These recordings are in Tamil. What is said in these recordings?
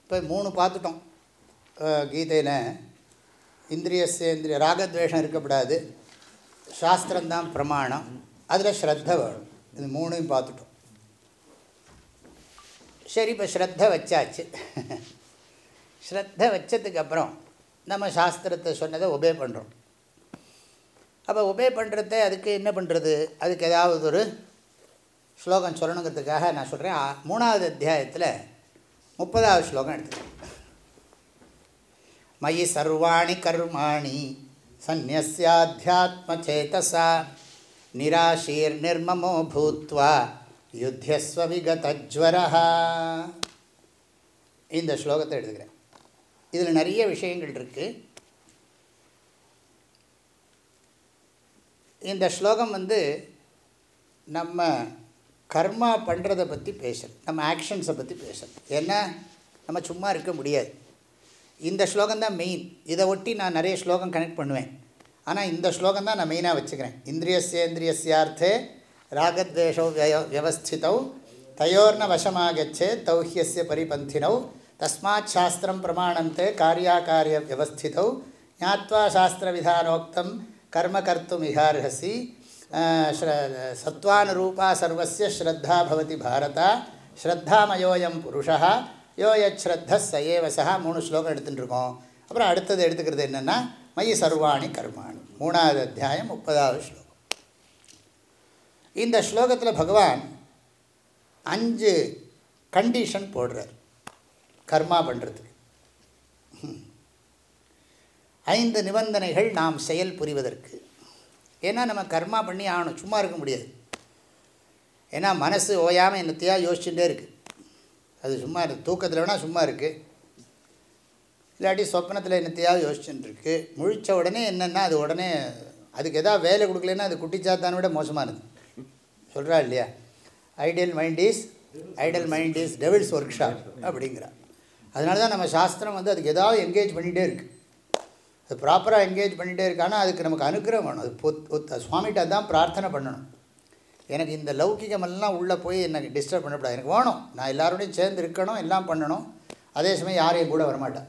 இப்போ மூணு பார்த்துட்டோம் கீதையில் இந்திரியசேந்திரிய ராகத்வேஷம் இருக்கக்கூடாது சாஸ்திரம்தான் பிரமாணம் அதில் ஸ்ரத்த வேணும் இது மூணையும் பார்த்துட்டோம் சரி இப்போ ஸ்ரத்த வச்சாச்சு ஸ்ரத்த வச்சதுக்கப்புறம் நம்ம சாஸ்திரத்தை சொன்னதை ஒபே பண்ணுறோம் அப்போ ஒபே பண்ணுறத அதுக்கு என்ன பண்ணுறது அதுக்கு ஏதாவது ஒரு ஸ்லோகம் சொல்லணுங்கிறதுக்காக நான் சொல்கிறேன் மூணாவது அத்தியாயத்தில் முப்பதாவது ஸ்லோகம் எடுத்துக்கிறேன் மயி சர்வாணி கர்மாணி சந்நியாத்மச்சேதசா நிராசீர் நிர்மமோ பூத்வா யுத்தியஸ்வ விகதஜ்வரா இந்த ஸ்லோகத்தை எடுத்துக்கிறேன் இதில் நிறைய விஷயங்கள் இருக்குது இந்த ஸ்லோகம் வந்து நம்ம கர்மா பண்ணுறதை பற்றி பேசுகிறது நம்ம ஆக்ஷன்ஸை பற்றி பேசுகிறது ஏன்னா நம்ம சும்மா இருக்க முடியாது இந்த ஸ்லோகம் தான் மெயின் இதை ஒட்டி நான் நிறைய ஸ்லோகம் கனெக்ட் பண்ணுவேன் ஆனால் இந்த ஸ்லோகம் தான் நான் மெயினாக வச்சுக்கிறேன் இந்திரியசேந்திரியஸ்யார்த்தே ராகத்வேஷோ விய வியவஸ்திதௌ தயோர்ன வசமாகச்சே தௌஹ்யஸ்ய பரிபந்தினௌ தஸ்மாத் சாஸ்திரம் பிரமாணந்தே காரியாக்காரிய வியவஸ்திதௌ ஞாத்வா சாஸ்திரவிதானோக்தம் கர்ம கர்த்தும் இஹார்ஹசி சத்வானுரூபா சர்வசிய ஸ்ரத்தா பவதி பாரதா ஸ்ரத்தாமயோயம் புருஷா யோ யத் ஸ்ரத்த சயேவசா மூணு ஸ்லோகம் எடுத்துகிட்டு இருக்கோம் அப்புறம் அடுத்தது எடுத்துக்கிறது என்னென்னா மயி சர்வாணி கர்மாணி மூணாவது அத்தியாயம் முப்பதாவது ஸ்லோகம் இந்த ஸ்லோகத்தில் பகவான் அஞ்சு கண்டிஷன் போடுறார் கர்மா பண்ணுறதுக்கு ஐந்து நிபந்தனைகள் நாம் செயல் புரிவதற்கு ஏன்னா நம்ம கர்மா பண்ணி ஆகணும் சும்மா இருக்க முடியாது ஏன்னா மனசு ஓயாமல் என்னத்தையாக யோசிச்சுட்டே இருக்குது அது சும்மா இருக்கு தூக்கத்தில் வேணால் சும்மா இருக்குது இல்லாட்டி சொப்னத்தில் என்னத்தையாவது யோசிச்சுட்டு இருக்கு முழித்த உடனே என்னென்னா அது உடனே அதுக்கு எதாவது வேலை கொடுக்கலன்னா அது குட்டிச்சாத்தான விட மோசமானது சொல்கிறா இல்லையா idle mind is idle mind is devil's workshop அப்படிங்கிறா அதனால தான் நம்ம சாஸ்திரம் வந்து அதுக்கு ஏதாவது என்கேஜ் பண்ணிகிட்டே இருக்குது அது ப்ராப்பராக என்கேஜ் பண்ணிகிட்டே இருக்கானா அதுக்கு நமக்கு அனுகிரகம் வேணும் அது பொத் சுவாமிகிட்ட தான் பிரார்த்தனை பண்ணணும் எனக்கு இந்த லௌகிகமெல்லாம் உள்ளே போய் எனக்கு டிஸ்டர்ப் பண்ணக்கூடாது எனக்கு வேணும் நான் எல்லாரோடையும் சேர்ந்து இருக்கணும் எல்லாம் பண்ணணும் அதே சமயம் யாரையும் கூட வரமாட்டேன்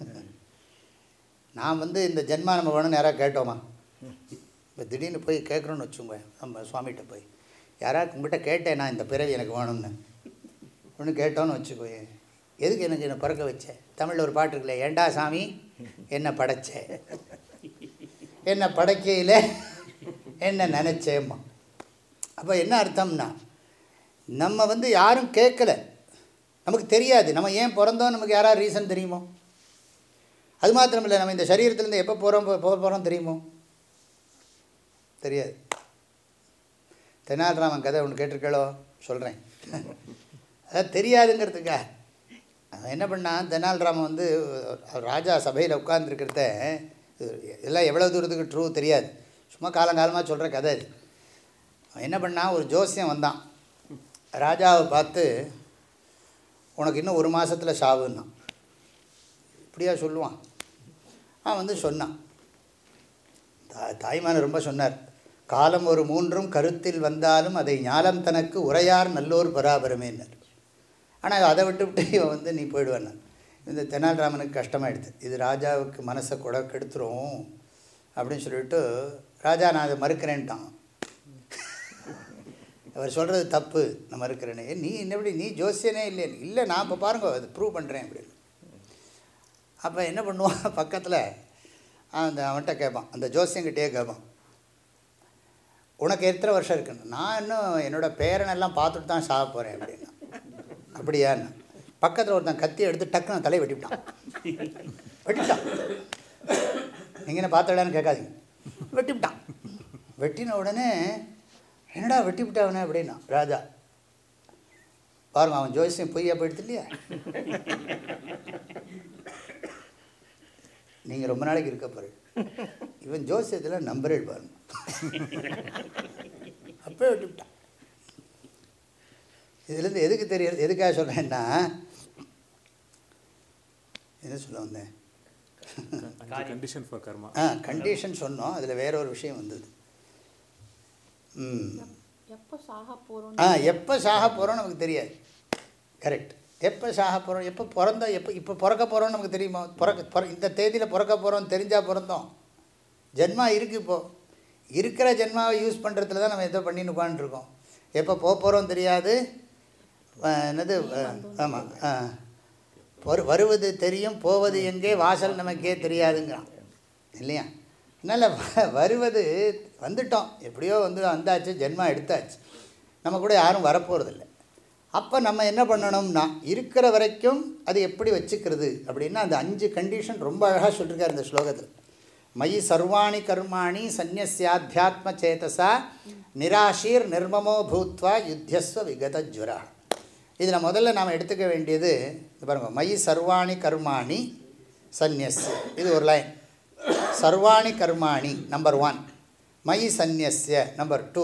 நான் வந்து இந்த ஜென்மா நம்ம வேணும்னு யாராவது கேட்டோமா இப்போ திடீர்னு போய் கேட்குறோன்னு வச்சுங்க நம்ம சுவாமிகிட்ட போய் யாராவது உங்கள்கிட்ட கேட்டேன் நான் இந்த பிறவி எனக்கு வேணும்னு ஒன்று கேட்டோன்னு வச்சுக்கோயே எதுக்கு எனக்கு என்னை பிறக்க வச்சேன் தமிழில் ஒரு பாட்டு இருக்குல்ல ஏண்டா சாமி என்னை படைச்ச என்னை படைக்கையில் என்ன நினச்சேம்மா அப்போ என்ன அர்த்தம்னா நம்ம வந்து யாரும் கேட்கல நமக்கு தெரியாது நம்ம ஏன் பிறந்தோம் நமக்கு யாராவது ரீசன் தெரியுமோ அது மாத்திரம் இல்லை நம்ம இந்த சரீரத்துலேருந்து எப்போ போகிறோம் போக போகிறோம் தெரியுமோ தெரியாது தெனாலிராமன் கதை ஒன்று கேட்டிருக்களோ சொல்கிறேன் அதாவது தெரியாதுங்கிறதுக்கா அவன் என்ன பண்ணான் தெனாலிராமன் வந்து ராஜா சபையில் உட்காந்துருக்கிறத இதெல்லாம் எவ்வளோ தூரத்துக்கு ட்ரூ தெரியாது சும்மா காலங்காலமாக சொல்கிற கதை இது அவன் என்ன பண்ணான் ஒரு ஜோசியம் வந்தான் ராஜாவை பார்த்து உனக்கு இன்னும் ஒரு மாதத்தில் சாவுன்னான் இப்படியா சொல்லுவான் அவன் வந்து சொன்னான் தா தாய்மான ரொம்ப சொன்னார் காலம் ஒரு மூன்றும் கருத்தில் வந்தாலும் அதை ஞாலம் தனக்கு உரையார் நல்லோர் பராபரமேன்னார் ஆனால் அதை விட்டு விட்டு இவன் வந்து நீ போயிடுவான் இந்த தெனாலிராமனுக்கு கஷ்டமாயிடுது இது ராஜாவுக்கு மனசை கூட கெடுத்துரும் அப்படின்னு சொல்லிட்டு ராஜா நான் அதை மறுக்கிறேன்ட்டான் அவர் சொல்கிறது தப்பு நான் மறுக்கிறேனே நீ என்னபடி நீ ஜோசியனே இல்லையே இல்லை நான் இப்போ பாருங்க அது ப்ரூவ் பண்ணுறேன் அப்படின்னு அப்போ என்ன பண்ணுவான் பக்கத்தில் அந்த அவன்கிட்ட கேட்பான் அந்த ஜோசியங்கிட்டே கேட்பான் உனக்கு எத்தனை வருஷம் இருக்குன்னு நான் இன்னும் என்னோடய பேரனெல்லாம் பார்த்துட்டு தான் சாக போகிறேன் அப்படின்னா அப்படியான்னு பக்கத்தில் ஒருத்தன் கத்தி எடுத்து டக்குன்னு தலையை வெட்டிவிட்டான் வெட்டிவிட்டான் நீங்கள் என்ன பார்த்துடான்னு கேட்காதீங்க வெட்டிவிட்டான் வெட்டின உடனே என்னடா வெட்டி விட்டாவனே அப்படின்னா ராஜா பாருங்க அவன் ஜோசியம் பொய்யா போயிடுது இல்லையா நீங்கள் ரொம்ப நாளைக்கு இருக்க பாரு இவன் ஜோசியத்தில் நம்பரே பாருங்க அப்போ வெட்டி விட்டான் இதுலேருந்து எதுக்கு தெரியுது எதுக்காக சொல்கிறேன்னா என்ன சொல்ல வந்தேன் கண்டிஷன் ஃபார் கர்மா ஆ கண்டிஷன் சொன்னோம் அதில் வேற ஒரு விஷயம் வந்தது ம் எப்போ சாக போகிறோம் ஆ எப்போ சாக போகிறோம் நமக்கு தெரியாது கரெக்ட் எப்போ சாக போகிறோம் எப்போ பிறந்தோம் எப்போ இப்போ பிறக்க போகிறோம்னு நமக்கு தெரியுமா பிறக்க பிற இந்த தேதியில் பிறக்க போகிறோம் தெரிஞ்சால் பிறந்தோம் ஜென்மா இருக்குது இப்போது இருக்கிற ஜென்மாவை யூஸ் பண்ணுறதுல தான் நம்ம ஏதோ பண்ணின்னு உட்காந்துருக்கோம் எப்போ போக போகிறோம் தெரியாது அஹ் என்னது ஆமாம் வரு வருவது தெரியும் போவது எங்கே வாசல் நமக்கே தெரியாதுங்கிறான் இல்லையா அதனால் வ- வருவது வந்துட்டோம் எப்படியோ வந்து வந்தாச்சு ஜென்மா எடுத்தாச்சு நம்ம கூட யாரும் வரப்போகிறதில்ல அப்போ நம்ம என்ன பண்ணணும்னா இருக்கிற வரைக்கும் அது எப்படி வச்சுக்கிறது அப்படின்னா அந்த அஞ்சு கண்டிஷன் ரொம்ப அழகாக சொல்லியிருக்காரு இந்த ஸ்லோகத்தில் மயி சர்வாணி கர்மாணி சந்நியாத்தியாத்ம சேதசா நிராஷீர் நிர்மமோ பூத்வா யுத்தியஸ்வ விகத ஜுரா இதில் முதல்ல நாம் எடுத்துக்க வேண்டியது இது பாருங்க மயி சர்வாணி கர்மாணி சந்நியஸ் இது ஒரு லைன் சர்வாணி கர்மாணி நம்பர் ஒன் மயி சந்நியஸ்ய நம்பர் டூ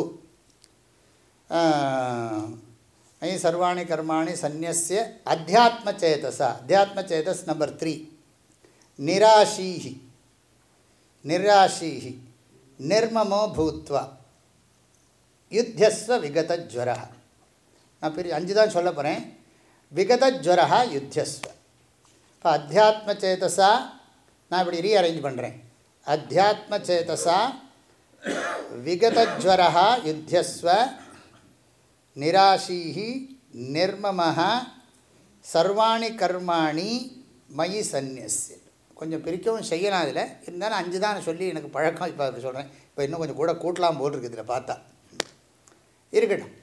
மயி சர்வாணி கர்மாணி சந்நியஸ்ய அத்தியாத்ம சேதசா அத்தியாத்ம சேதஸ் நம்பர் த்ரீ நிராஷீஹி நிராஷீஹி நிர்மமோ பூத்வா யுத்தியஸ்வ விகதஜ்வரா நான் பெரிய அஞ்சு தான் சொல்ல போகிறேன் விகதஜ்வரா யுத்தியஸ்வ இப்போ அத்தியாத்ம சேதசா நான் இப்படி ரீஅரேஞ்ச் பண்ணுறேன் அத்தியாத்ம சேதசா விகதஜ்வரா யுத்தியஸ்வ நிராஷீஹி நிர்மமः சர்வாணி கர்மாணி மயி சந்நியஸ்ய கொஞ்சம் பிரிக்கவும் செய்யலாம் இதில் இருந்தாலும் அஞ்சு தான் சொல்லி எனக்கு பழக்கம் இப்போ அப்படி சொல்கிறேன் இப்போ இன்னும் கொஞ்சம் கூட கூட்டலாம் போல் இருக்குது இதில் பார்த்தா இருக்கட்டும்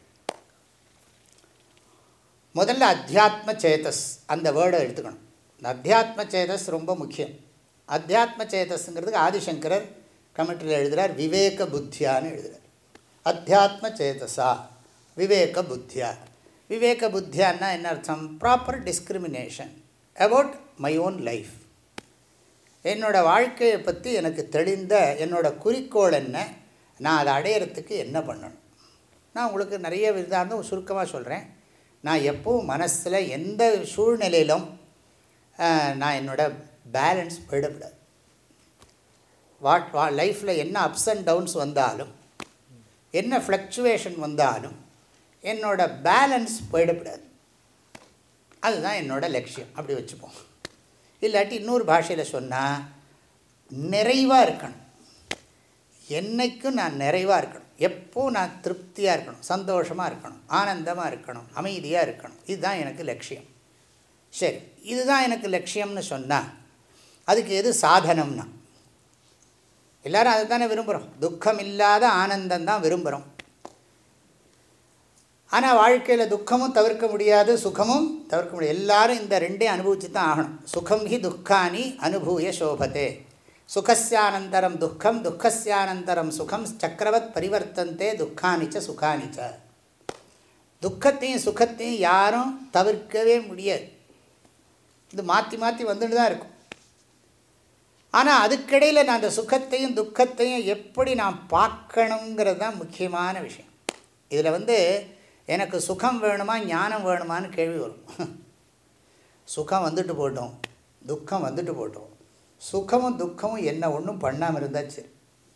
முதல்ல அத்தியாத்ம சேதஸ் அந்த வேர்டை எடுத்துக்கணும் இந்த அத்தியாத்ம சேதஸ் ரொம்ப முக்கியம் அத்தியாத்ம சேதஸ்ங்கிறதுக்கு ஆதிசங்கரர் கமெண்ட்ரியில் எழுதுகிறார் விவேக புத்தியான்னு எழுதுகிறார் அத்தியாத்ம சேதசா விவேக புத்தியா விவேக புத்தியான்னா என்ன அர்த்தம் proper discrimination about my own life என்னோடய வாழ்க்கையை பற்றி எனக்கு தெளிந்த என்னோடய குறிக்கோள் என்ன நான் அதை அடையிறதுக்கு என்ன பண்ணணும் நான் உங்களுக்கு நிறைய விதாந்தம் சுருக்கமாக சொல்கிறேன் நான் எப்பவும் மனசில் எந்த சூழ்நிலையிலும் ஆஹ், நான் என்னோட பேலன்ஸ் போயிடக்கூடாது வாட் வா லைஃப்பில் என்ன அப்ஸ் அண்ட் டவுன்ஸ் வந்தாலும் என்ன ஃப்ளக்சுவேஷன் வந்தாலும் என்னோட பேலன்ஸ் போயிடக்கூடாது அதுதான் என்னோட லட்சியம் அப்படி வச்சுப்போம் இல்லாட்டி இன்னொரு பாஷையில் சொன்னால் நிறைவாக இருக்கணும் என்னைக்கும் நான் நிறைவாக இருக்கணும் எப்போ நான் திருப்தியாக இருக்கணும் சந்தோஷமாக இருக்கணும் ஆனந்தமாக இருக்கணும் அமைதியாக இருக்கணும் இதுதான் எனக்கு லட்சியம் சரி இதுதான் எனக்கு லட்சியம்னு சொன்னால் அதுக்கு எது சாதனம்னா எல்லாரும் அதை தானே விரும்புகிறோம் துக்கம் இல்லாத ஆனந்தம் தான் விரும்புகிறோம் ஆனால் வாழ்க்கையில் துக்கமும் தவிர்க்க முடியாது சுகமும் தவிர்க்க முடியாது எல்லாரும் இந்த ரெண்டையும் அனுபவிச்சு தான் ஆகணும் சுகம் ஹி துக்கானி அனுபூய சோபத்தே சுகஸ்யானந்தரம் துக்கம் துக்கஸ்யானந்தரம் சுகம் சக்கரவத் பரிவர்த்தந்தே துக்கானிச்ச சுகானிச்ச துக்கத்தையும் சுகத்தையும் யாரும் தவிர்க்கவே முடியாது இது மாற்றி மாற்றி வந்துட்டு தான் இருக்கும் ஆனால் அதுக்கிடையில் நான் அந்த சுகத்தையும் துக்கத்தையும் எப்படி நான் பார்க்கணுங்கிறது தான் முக்கியமான விஷயம் இதில் வந்து எனக்கு சுகம் வேணுமா ஞானம் வேணுமான்னு கேள்வி வரும் சுகம் வந்துட்டு போட்டோம் துக்கம் வந்துட்டு போட்டோம் சுகமும் துக்கமும் என்ன ஒன்றும் பண்ணாமல் இருந்தால் சரி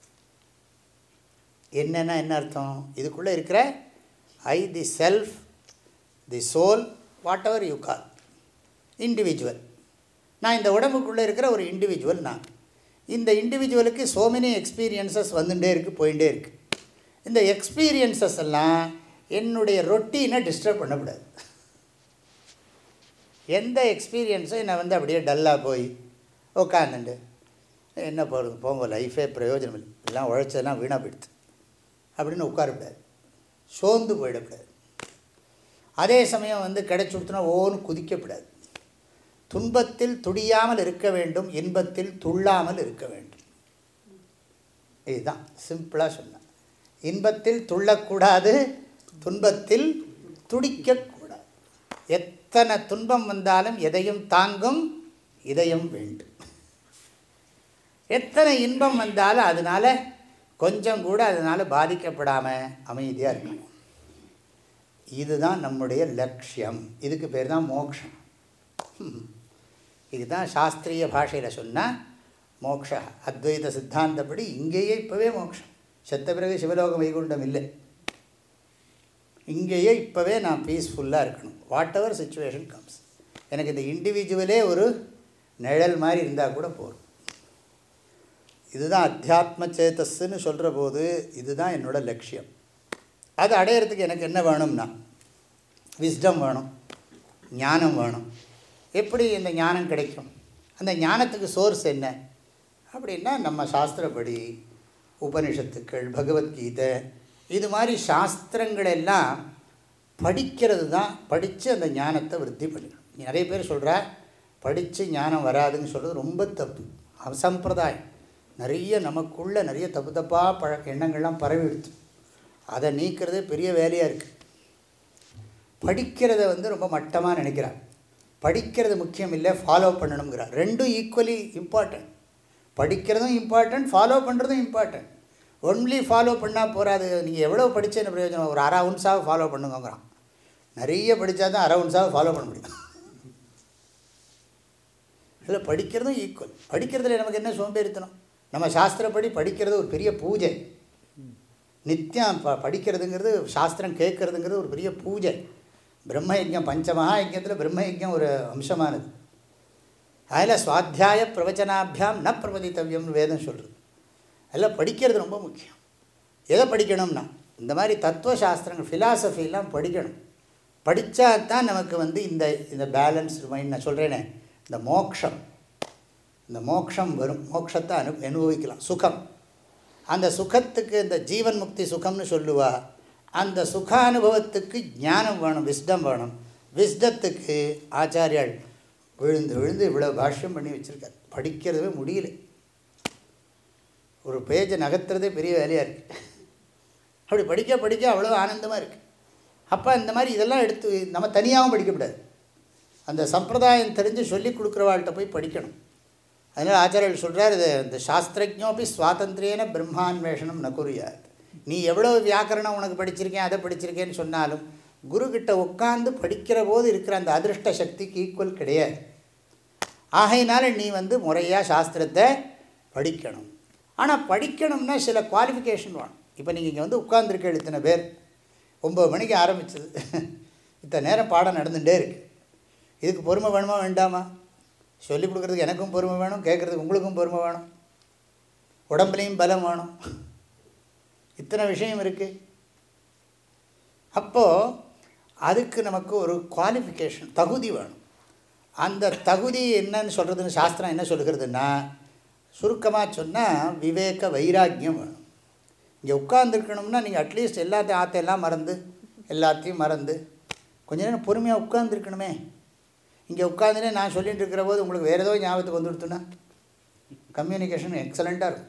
என்னென்னா என்ன அர்த்தம் இதுக்குள்ளே இருக்கிற I the self the soul whatever you call individual நான் இந்த உடம்புக்குள்ளே இருக்கிற ஒரு இண்டிவிஜுவல் நான் இந்த இண்டிவிஜுவலுக்கு so many எக்ஸ்பீரியன்சஸ் வந்துட்டே இருக்குது போயிட்டே இருக்குது இந்த எக்ஸ்பீரியன்சஸ் எல்லாம் என்னுடைய ரொட்டீனை டிஸ்டர்ப் பண்ணக்கூடாது எந்த எக்ஸ்பீரியன்ஸும் என்னை வந்து அப்படியே டல்லாக போய் உட்காந்துண்டு என்ன போகிறது போங்க லைஃபே பிரயோஜனம் இல்லை எல்லாம் உழைச்சதெல்லாம் வீணாக போயிடுது அப்படின்னு உட்காரக்கூடாது சோர்ந்து போயிடக்கூடாது அதே சமயம் வந்து கிடைச்சி கொடுத்தனா ஓன்னு குதிக்கப்படாது துன்பத்தில் துடியாமல் இருக்க வேண்டும் இன்பத்தில் துள்ளாமல் இருக்க வேண்டும் இதுதான் சிம்பிளாக சொன்னேன் இன்பத்தில் துள்ளக்கூடாது துன்பத்தில் துடிக்கக்கூடாது எத்தனை துன்பம் வந்தாலும் எதையும் தாங்கும் இதயம் வேண்டும் எத்தனை இன்பம் வந்தாலும் அதனால் கொஞ்சம் கூட அதனால் பாதிக்கப்படாமல் அமைதியாக இருக்கணும் இதுதான் நம்முடைய லட்சியம் இதுக்கு பேர் தான் மோக்ஷம் இதுதான் சாஸ்திரிய பாஷையில் சொன்னால் மோக்ஷ அத்வைத சித்தாந்தப்படி இங்கேயே இப்போவே மோக்ஷம் செத்த பிறகு சிவலோகம் வைகுண்டம் இல்லை இங்கேயே இப்போவே நான் பீஸ்ஃபுல்லாக இருக்கணும் வாட் எவர் சுச்சுவேஷன் கம்ஸ் எனக்கு இந்த இண்டிவிஜுவலே ஒரு நிழல் மாதிரி இருந்தால் கூட போதும் இதுதான் அத்தியாத்ம சேத்தஸ்ன்னு சொல்கிற போது இதுதான் என்னோட லட்சியம் அது அடையிறதுக்கு எனக்கு என்ன வேணும்னா விஸ்டம் வேணும் ஞானம் வேணும் எப்படி இந்த ஞானம் கிடைக்கும் அந்த ஞானத்துக்கு சோர்ஸ் என்ன அப்படின்னா நம்ம சாஸ்திரப்படி உபனிஷத்துக்கள் பகவத்கீதை இது மாதிரி சாஸ்திரங்கள் எல்லாம் படிக்கிறது தான் படித்து அந்த ஞானத்தை விருத்தி பண்ணிக்கணும் நிறைய பேர் சொல்கிறா படித்து ஞானம் வராதுன்னு சொல்கிறது ரொம்ப தப்பு அசம்பிரதாயம் நிறைய நமக்குள்ளே நிறைய தப்பு தப்பாக பழ எண்ணங்கள்லாம் பரவிடுது அதை நீக்கிறது பெரிய வேலையாக இருக்குது படிக்கிறத வந்து ரொம்ப மட்டமாக நினைக்கிறார் படிக்கிறது முக்கியம் இல்லை ஃபாலோ பண்ணணுங்கிறார் ரெண்டும் ஈக்குவலி இம்பார்ட்டன்ட் படிக்கிறதும் இம்பார்ட்டன்ட் ஃபாலோ பண்ணுறதும் இம்பார்ட்டன்ட் ஒன்லி ஃபாலோ பண்ணால் போகாது நீங்கள் எவ்வளோ படிச்ச என்ன பிரயோஜனம் ஒரு அரை அவுன்ஸாக ஃபாலோ பண்ணுங்கங்கிறான் நிறைய படித்தா தான் அரை அவுன்ஸாக ஃபாலோ பண்ண முடியும் இதில் படிக்கிறதும் ஈக்குவல் படிக்கிறதுல நமக்கு என்ன சோம்பேறித்தனம் நம்ம சாஸ்திரப்படி படிக்கிறது ஒரு பெரிய பூஜை நித்தியம் ப படிக்கிறதுங்கிறது சாஸ்திரம் கேட்குறதுங்கிறது ஒரு பெரிய பூஜை பிரம்ம யஜ்யம் பஞ்சமகா யஜ்யத்தில் பிரம்ம யஜ்யம் ஒரு அம்சமானது அதில் சுவாத்தியாய பிரவச்சனாபியாம் ந பிரபதித்தவியம்னு வேதம் சொல்கிறது அதில் படிக்கிறது ரொம்ப முக்கியம் எதை படிக்கணும்னா இந்த மாதிரி தத்துவ சாஸ்திரங்கள் ஃபிலாசபிலாம் படிக்கணும் படித்தா தான் நமக்கு வந்து இந்த இந்த பேலன்ஸ் மைண்ட் நான் சொல்கிறேனே இந்த மோக்ஷம் இந்த மோக்ஷம் வரும் மோக்ஷத்தை அனு அனுபவிக்கலாம் சுகம் அந்த சுகத்துக்கு இந்த ஜீவன் முக்தி சுகம்னு சொல்லுவா அந்த சுகானுபவத்துக்கு ஞானம் வேணும் விஸ்டம் வேணும் விஸ்டத்துக்கு ஆச்சாரியால் விழுந்து விழுந்து இவ்வளோ பாஷ்யம் பண்ணி வச்சுருக்கார் படிக்கிறதுவே முடியல ஒரு பேஜை நகர்த்துறதே பெரிய வேலையாக இருக்குது அப்படி படிக்க படிக்க அவ்வளோ ஆனந்தமாக இருக்குது அப்போ இந்த மாதிரி இதெல்லாம் எடுத்து நம்ம தனியாகவும் படிக்கக்கூடாது அந்த சம்பிரதாயம் தெரிஞ்சு சொல்லி கொடுக்குறவாள்கிட்ட போய் படிக்கணும் அதனால் ஆச்சாரியர் சொல்கிறார் இது இந்த சாஸ்திரஜோப்பி சுவாதந்திரியன பிரம்மான்வேஷனம் ந குறியாது நீ எவ்வளோ வியாக்கரணம் உனக்கு படிச்சிருக்கேன் அதை படிச்சிருக்கேன்னு சொன்னாலும் குருக்கிட்ட உட்காந்து படிக்கிற போது இருக்கிற அந்த அதிருஷ்ட சக்திக்கு ஈக்குவல் கிடையாது ஆகையினால நீ வந்து முறையாக சாஸ்திரத்தை படிக்கணும் ஆனால் படிக்கணும்னா சில குவாலிஃபிகேஷன் வேணும் இப்போ நீங்கள் இங்கே வந்து உட்காந்துருக்க இத்தனை பேர் ஒம்பது மணிக்கு ஆரம்பிச்சது இத்தனை நேரம் பாடம் நடந்துகிட்டே இருக்குது இதுக்கு பொறுமை வேணுமா வேண்டாமா சொல்லிக் கொடுக்குறதுக்கு எனக்கும் பொறுமை வேணும் கேட்குறதுக்கு உங்களுக்கும் பொறுமை வேணும் உடம்புலையும் பலம் வேணும் இத்தனை விஷயம் இருக்குது அப்போது அதுக்கு நமக்கு ஒரு குவாலிஃபிகேஷன் தகுதி வேணும் அந்த தகுதி என்னன்னு சொல்கிறதுன்னு சாஸ்திரம் என்ன சொல்லுகிறதுன்னா சுருக்கமாக சொன்னால் விவேக வைராக்கியம் வேணும் இங்கே உட்காந்துருக்கணும்னா நீங்கள் அட்லீஸ்ட் எல்லாத்தையும் ஆத்தையெல்லாம் மறந்து எல்லாத்தையும் மறந்து கொஞ்ச நேரம் பொறுமையாக உட்காந்துருக்கணுமே இங்கே உட்காந்துனே நான் சொல்லிட்டு இருக்கிற போது உங்களுக்கு வேறு ஏதோ ஞாபகத்துக்கு வந்துடுத்துன்னா கம்யூனிகேஷன் எக்ஸலண்ட்டாக இருக்கும்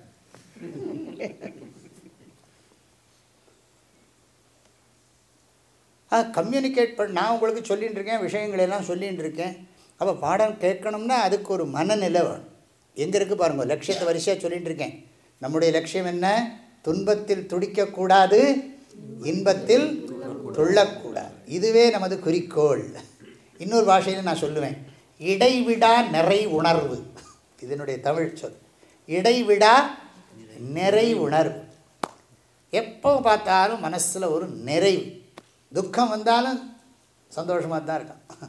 ஆ கம்யூனிகேட் பண்ண நான் உங்களுக்கு சொல்லிகிட்டு இருக்கேன் விஷயங்களெல்லாம் சொல்லிகிட்டு இருக்கேன் அப்போ பாடம் கேட்கணும்னா அதுக்கு ஒரு மனநிலை வேணும் எங்கே இருக்குது பாருங்கள் லட்சியத்தை வரிசையாக சொல்லிகிட்டு இருக்கேன் நம்முடைய லட்சியம் என்ன துன்பத்தில் துடிக்கக்கூடாது இன்பத்தில் துள்ளக்கூடாது இதுவே நமது குறிக்கோள் இன்னொரு பாஷையில் நான் சொல்லுவேன் இடைவிடா நிறை உணர்வு இதனுடைய தமிழ் சொல் இடைவிடா நிறை உணர்வு எப்போ பார்த்தாலும் மனசில் ஒரு நிறைவு துக்கம் வந்தாலும் சந்தோஷமாக தான் இருக்கான்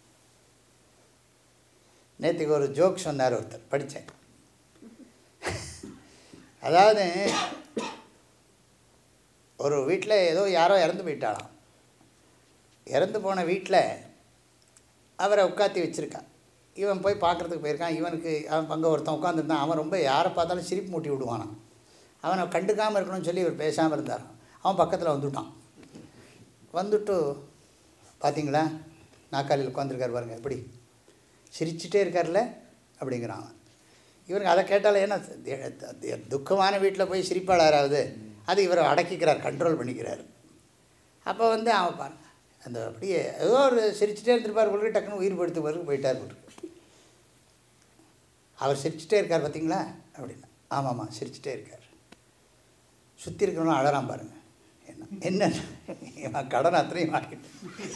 நேற்றுக்கு ஒரு ஜோக் சொன்னார் ஒருத்தர் படித்தேன் அதாவது ஒரு வீட்டில் ஏதோ யாரோ இறந்து போயிட்டாலாம் இறந்து போன வீட்டில் அவரை உட்காத்தி வச்சுருக்கான் இவன் போய் பார்க்குறதுக்கு போயிருக்கான் இவனுக்கு அவன் பங்கு ஒருத்தன் உட்காந்துருந்தான் அவன் ரொம்ப யாரை பார்த்தாலும் சிரிப்பு மூட்டி விடுவானான் அவனை கண்டுக்காமல் இருக்கணும்னு சொல்லி இவர் பேசாமல் இருந்தார் அவன் பக்கத்தில் வந்துவிட்டான் வந்துட்டு பார்த்தீங்களா நாக்காளியில் உட்காந்துருக்கார் பாருங்க எப்படி சிரிச்சிட்டே இருக்கார்ல அப்படிங்கிறான் அவன் இவருக்கு அதை கேட்டாலே ஏன்னா துக்கமான வீட்டில் போய் சிரிப்பாள் யாராவது அது இவரை அடக்கிக்கிறார் கண்ட்ரோல் பண்ணிக்கிறார் அப்போ வந்து அவன் பாரு அந்த அப்படியே ஏதோ ஒரு சிரிச்சிட்டே இருந்திருப்பார் போல டக்குன்னு உயிர் படுத்து பிறகு போயிட்டார் போல அவர் சிரிச்சிட்டே இருக்கார் பார்த்தீங்களா அப்படின்னா ஆமாம்மா சிரிச்சிட்டே இருக்கார் சுற்றி இருக்கிறவங்களும் அழறான் பாருங்க என்ன என்ன கடன் அத்தனையும் வாங்கிட்டு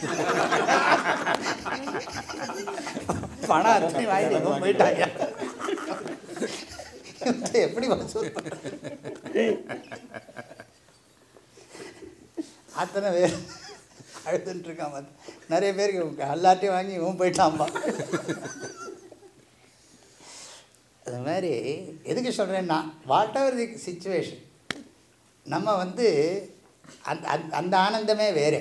பணம் அத்தனையும் வாங்கிட்டு போயிட்டாங்க எப்படி வசூல் அத்தனை பேர் அழுதுன்ட்டு இருக்கான் பார்த்து. நிறைய பேருக்கு எல்லாத்தையும் வாங்கி இவன் போயிட்டான்பா அது மாதிரி எதுக்கு சொல்கிறேன்னா வாட் எவர் தி சுச்சுவேஷன் நம்ம வந்து அந்த அந்த- அந்த ஆனந்தமே வேறு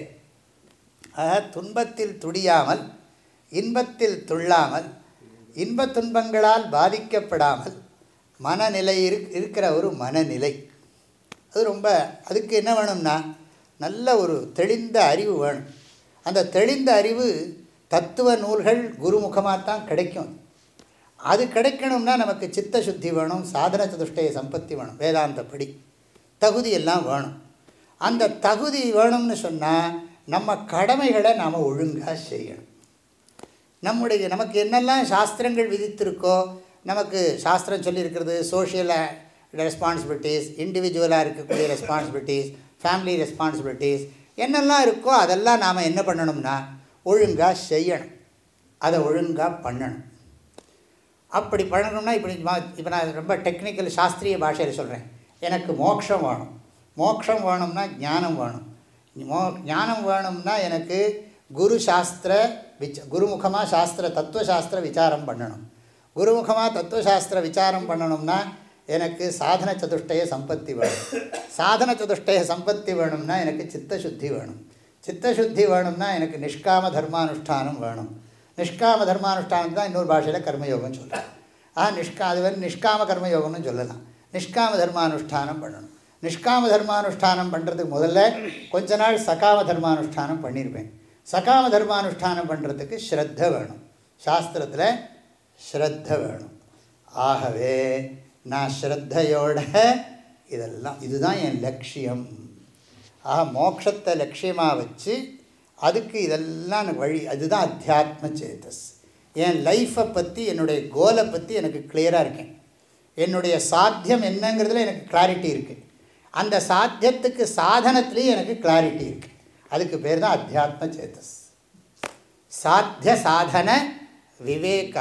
ஆக துன்பத்தில் துடியாமல் இன்பத்தில் துள்ளாமல் இன்பத் துன்பங்களால் பாதிக்கப்படாமல் மனநிலை இருக் இருக்கிற ஒரு மனநிலை அது ரொம்ப அதுக்கு என்ன வேணும்னா நல்ல ஒரு தெளிந்த அறிவு வேணும் அந்த தெளிந்த அறிவு தத்துவ நூல்கள் குருமுகமாக தான் கிடைக்கும் அது கிடைக்கணும்னா நமக்கு சித்த சுத்தி வேணும் சாதன சதுஷ்டய சம்பத்தி வேணும் வேதாந்தப்படி தகுதி எல்லாம் வேணும் அந்த தகுதி வேணும்னு சொன்னால் நம்ம கடமைகளை நாம் ஒழுங்காக செய்யணும் நம்முடைய நமக்கு என்னெல்லாம் சாஸ்திரங்கள் விதித்திருக்கோ நமக்கு சாஸ்திரம் சொல்லியிருக்கிறது சோஷியல் ரெஸ்பான்சிபிலிட்டிஸ் இண்டிவிஜுவலாக இருக்கக்கூடிய ரெஸ்பான்சிபிலிட்டிஸ் ஃபேமிலி ரெஸ்பான்சிபிலிட்டிஸ் என்னெல்லாம் இருக்கோ அதெல்லாம் நாம் என்ன பண்ணணும்னா ஒழுங்காக செய்யணும் அதை ஒழுங்காக பண்ணணும் அப்படி பண்ணணும்னா இப்படி இப்போ நான் ரொம்ப டெக்னிக்கல் சாஸ்திரிய பாஷையில் சொல்கிறேன் எனக்கு மோட்சம் வேணும் மோட்சம் வேணும்னா ஞானம் வேணும் மோ ஞானம் வேணும்னா எனக்கு குரு சாஸ்திர விச் குருமுகமாக சாஸ்திர தத்துவசாஸ்திர விசாரம் பண்ணணும் குருமுகமாக தத்துவசாஸ்திர விசாரம் பண்ணணும்னா எனக்கு சாதன சதுஷ்டய சம்பத்தி வேணும் சாதன சதுஷ்டய சம்பத்தி வேணும்னா எனக்கு சித்தசுத்தி வேணும் சித்தசுத்தி வேணும்னா எனக்கு நிஷ்காம தர்மானுஷ்டானம் வேணும் நிஷ்காம தர்மானுஷ்டானம் தான் இன்னொரு பாஷையில் கர்மயோகம் சொல்லலாம் ஆ நிஷ்கா அது வந்து நிஷ்காம கர்மயோகம்னு சொல்லலாம் நிஷ்காம தர்மானுஷ்டானம் பண்ணணும் நிஷ்காம தர்மானுஷ்டானம் பண்ணுறதுக்கு முதல்ல கொஞ்ச நாள் சகாம தர்மானுஷ்டானம் பண்ணியிருப்பேன் சகாம தர்மானுஷ்டானம் பண்ணுறதுக்கு ஸ்ரத்த வேணும் சாஸ்திரத்தில் ஸ்ரத்த வேணும் ஆகவே நான் ஸ்ரத்தையோட இதெல்லாம் இதுதான் என் லட்சியம் ஆக மோட்சத்தை லட்சியமாக வச்சு அதுக்கு இதெல்லாம் எனக்கு வழி அதுதான் அத்தியாத்ம சேத்தஸ் என் லைஃப்பை பற்றி என்னுடைய கோலை பற்றி எனக்கு கிளியராக இருக்கேன் என்னுடைய சாத்தியம் என்னங்கிறதுல எனக்கு கிளாரிட்டி இருக்குது அந்த சாத்தியத்துக்கு சாதனத்துலேயும் எனக்கு கிளாரிட்டி இருக்குது அதுக்கு பேர் தான் அத்தியாத்ம சேத்தஸ் சாத்திய சாதன விவேகா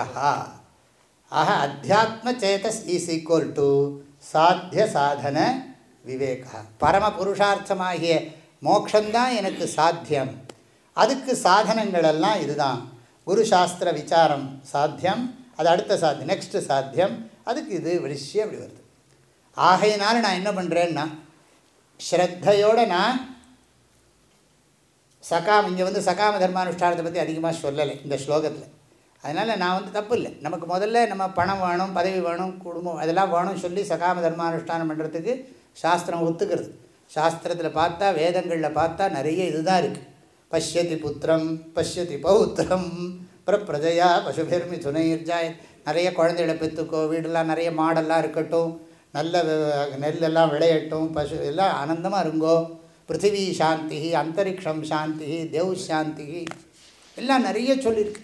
ஆக அத்தியாத்ம சேதஸ் இஸ் ஈக்குவல் டு சாத்திய சாதன விவேகா பரம புருஷார்த்தமாகிய மோக்ஷந்தான் எனக்கு சாத்தியம் அதுக்கு சாதனங்கள் எல்லாம் இதுதான் குரு சாஸ்திர விசாரம் சாத்தியம் அது அடுத்த சாத்தியம் நெக்ஸ்ட் சாத்தியம் அதுக்கு இது வெளிச்சியே அப்படி வருது ஆகையினால நான் என்ன பண்ணுறேன்னா ஸ்ரத்தையோடு நான் சகாம் இங்கே வந்து சகாம தர்மானுஷ்டானத்தை பற்றி அதிகமாக சொல்லலை இந்த ஸ்லோகத்தில் அதனால் நான் வந்து தப்பு இல்லை நமக்கு முதல்ல நம்ம பணம் வேணும் பதவி வேணும் குடும்பம் அதெல்லாம் வேணும் சொல்லி சகாம தர்மானுஷ்டானம் பண்ணுறதுக்கு சாஸ்திரம் ஒத்துக்கிறது சாஸ்திரத்தில் பார்த்தா வேதங்களில் பார்த்தா நிறைய இதுதான் இருக்குது பஷ்யதி புத்திரம் பஷ்யதி பௌத்திரம் பிரஜையா பசுபெருமி துணையிர்ஜாய் நிறைய குழந்தைகளை பெற்றுக்கோ வீடெல்லாம் நிறைய மாடெல்லாம் இருக்கட்டும் நல்ல வி- நெல்லெல்லாம் விளையட்டும் பசு எல்லாம் ஆனந்தமாக இருங்கோ பிருத்திவி சாந்தி அந்தரிக்ஷம் சாந்தி தேவ் சாந்தி எல்லாம் நிறைய சொல்லியிருக்கு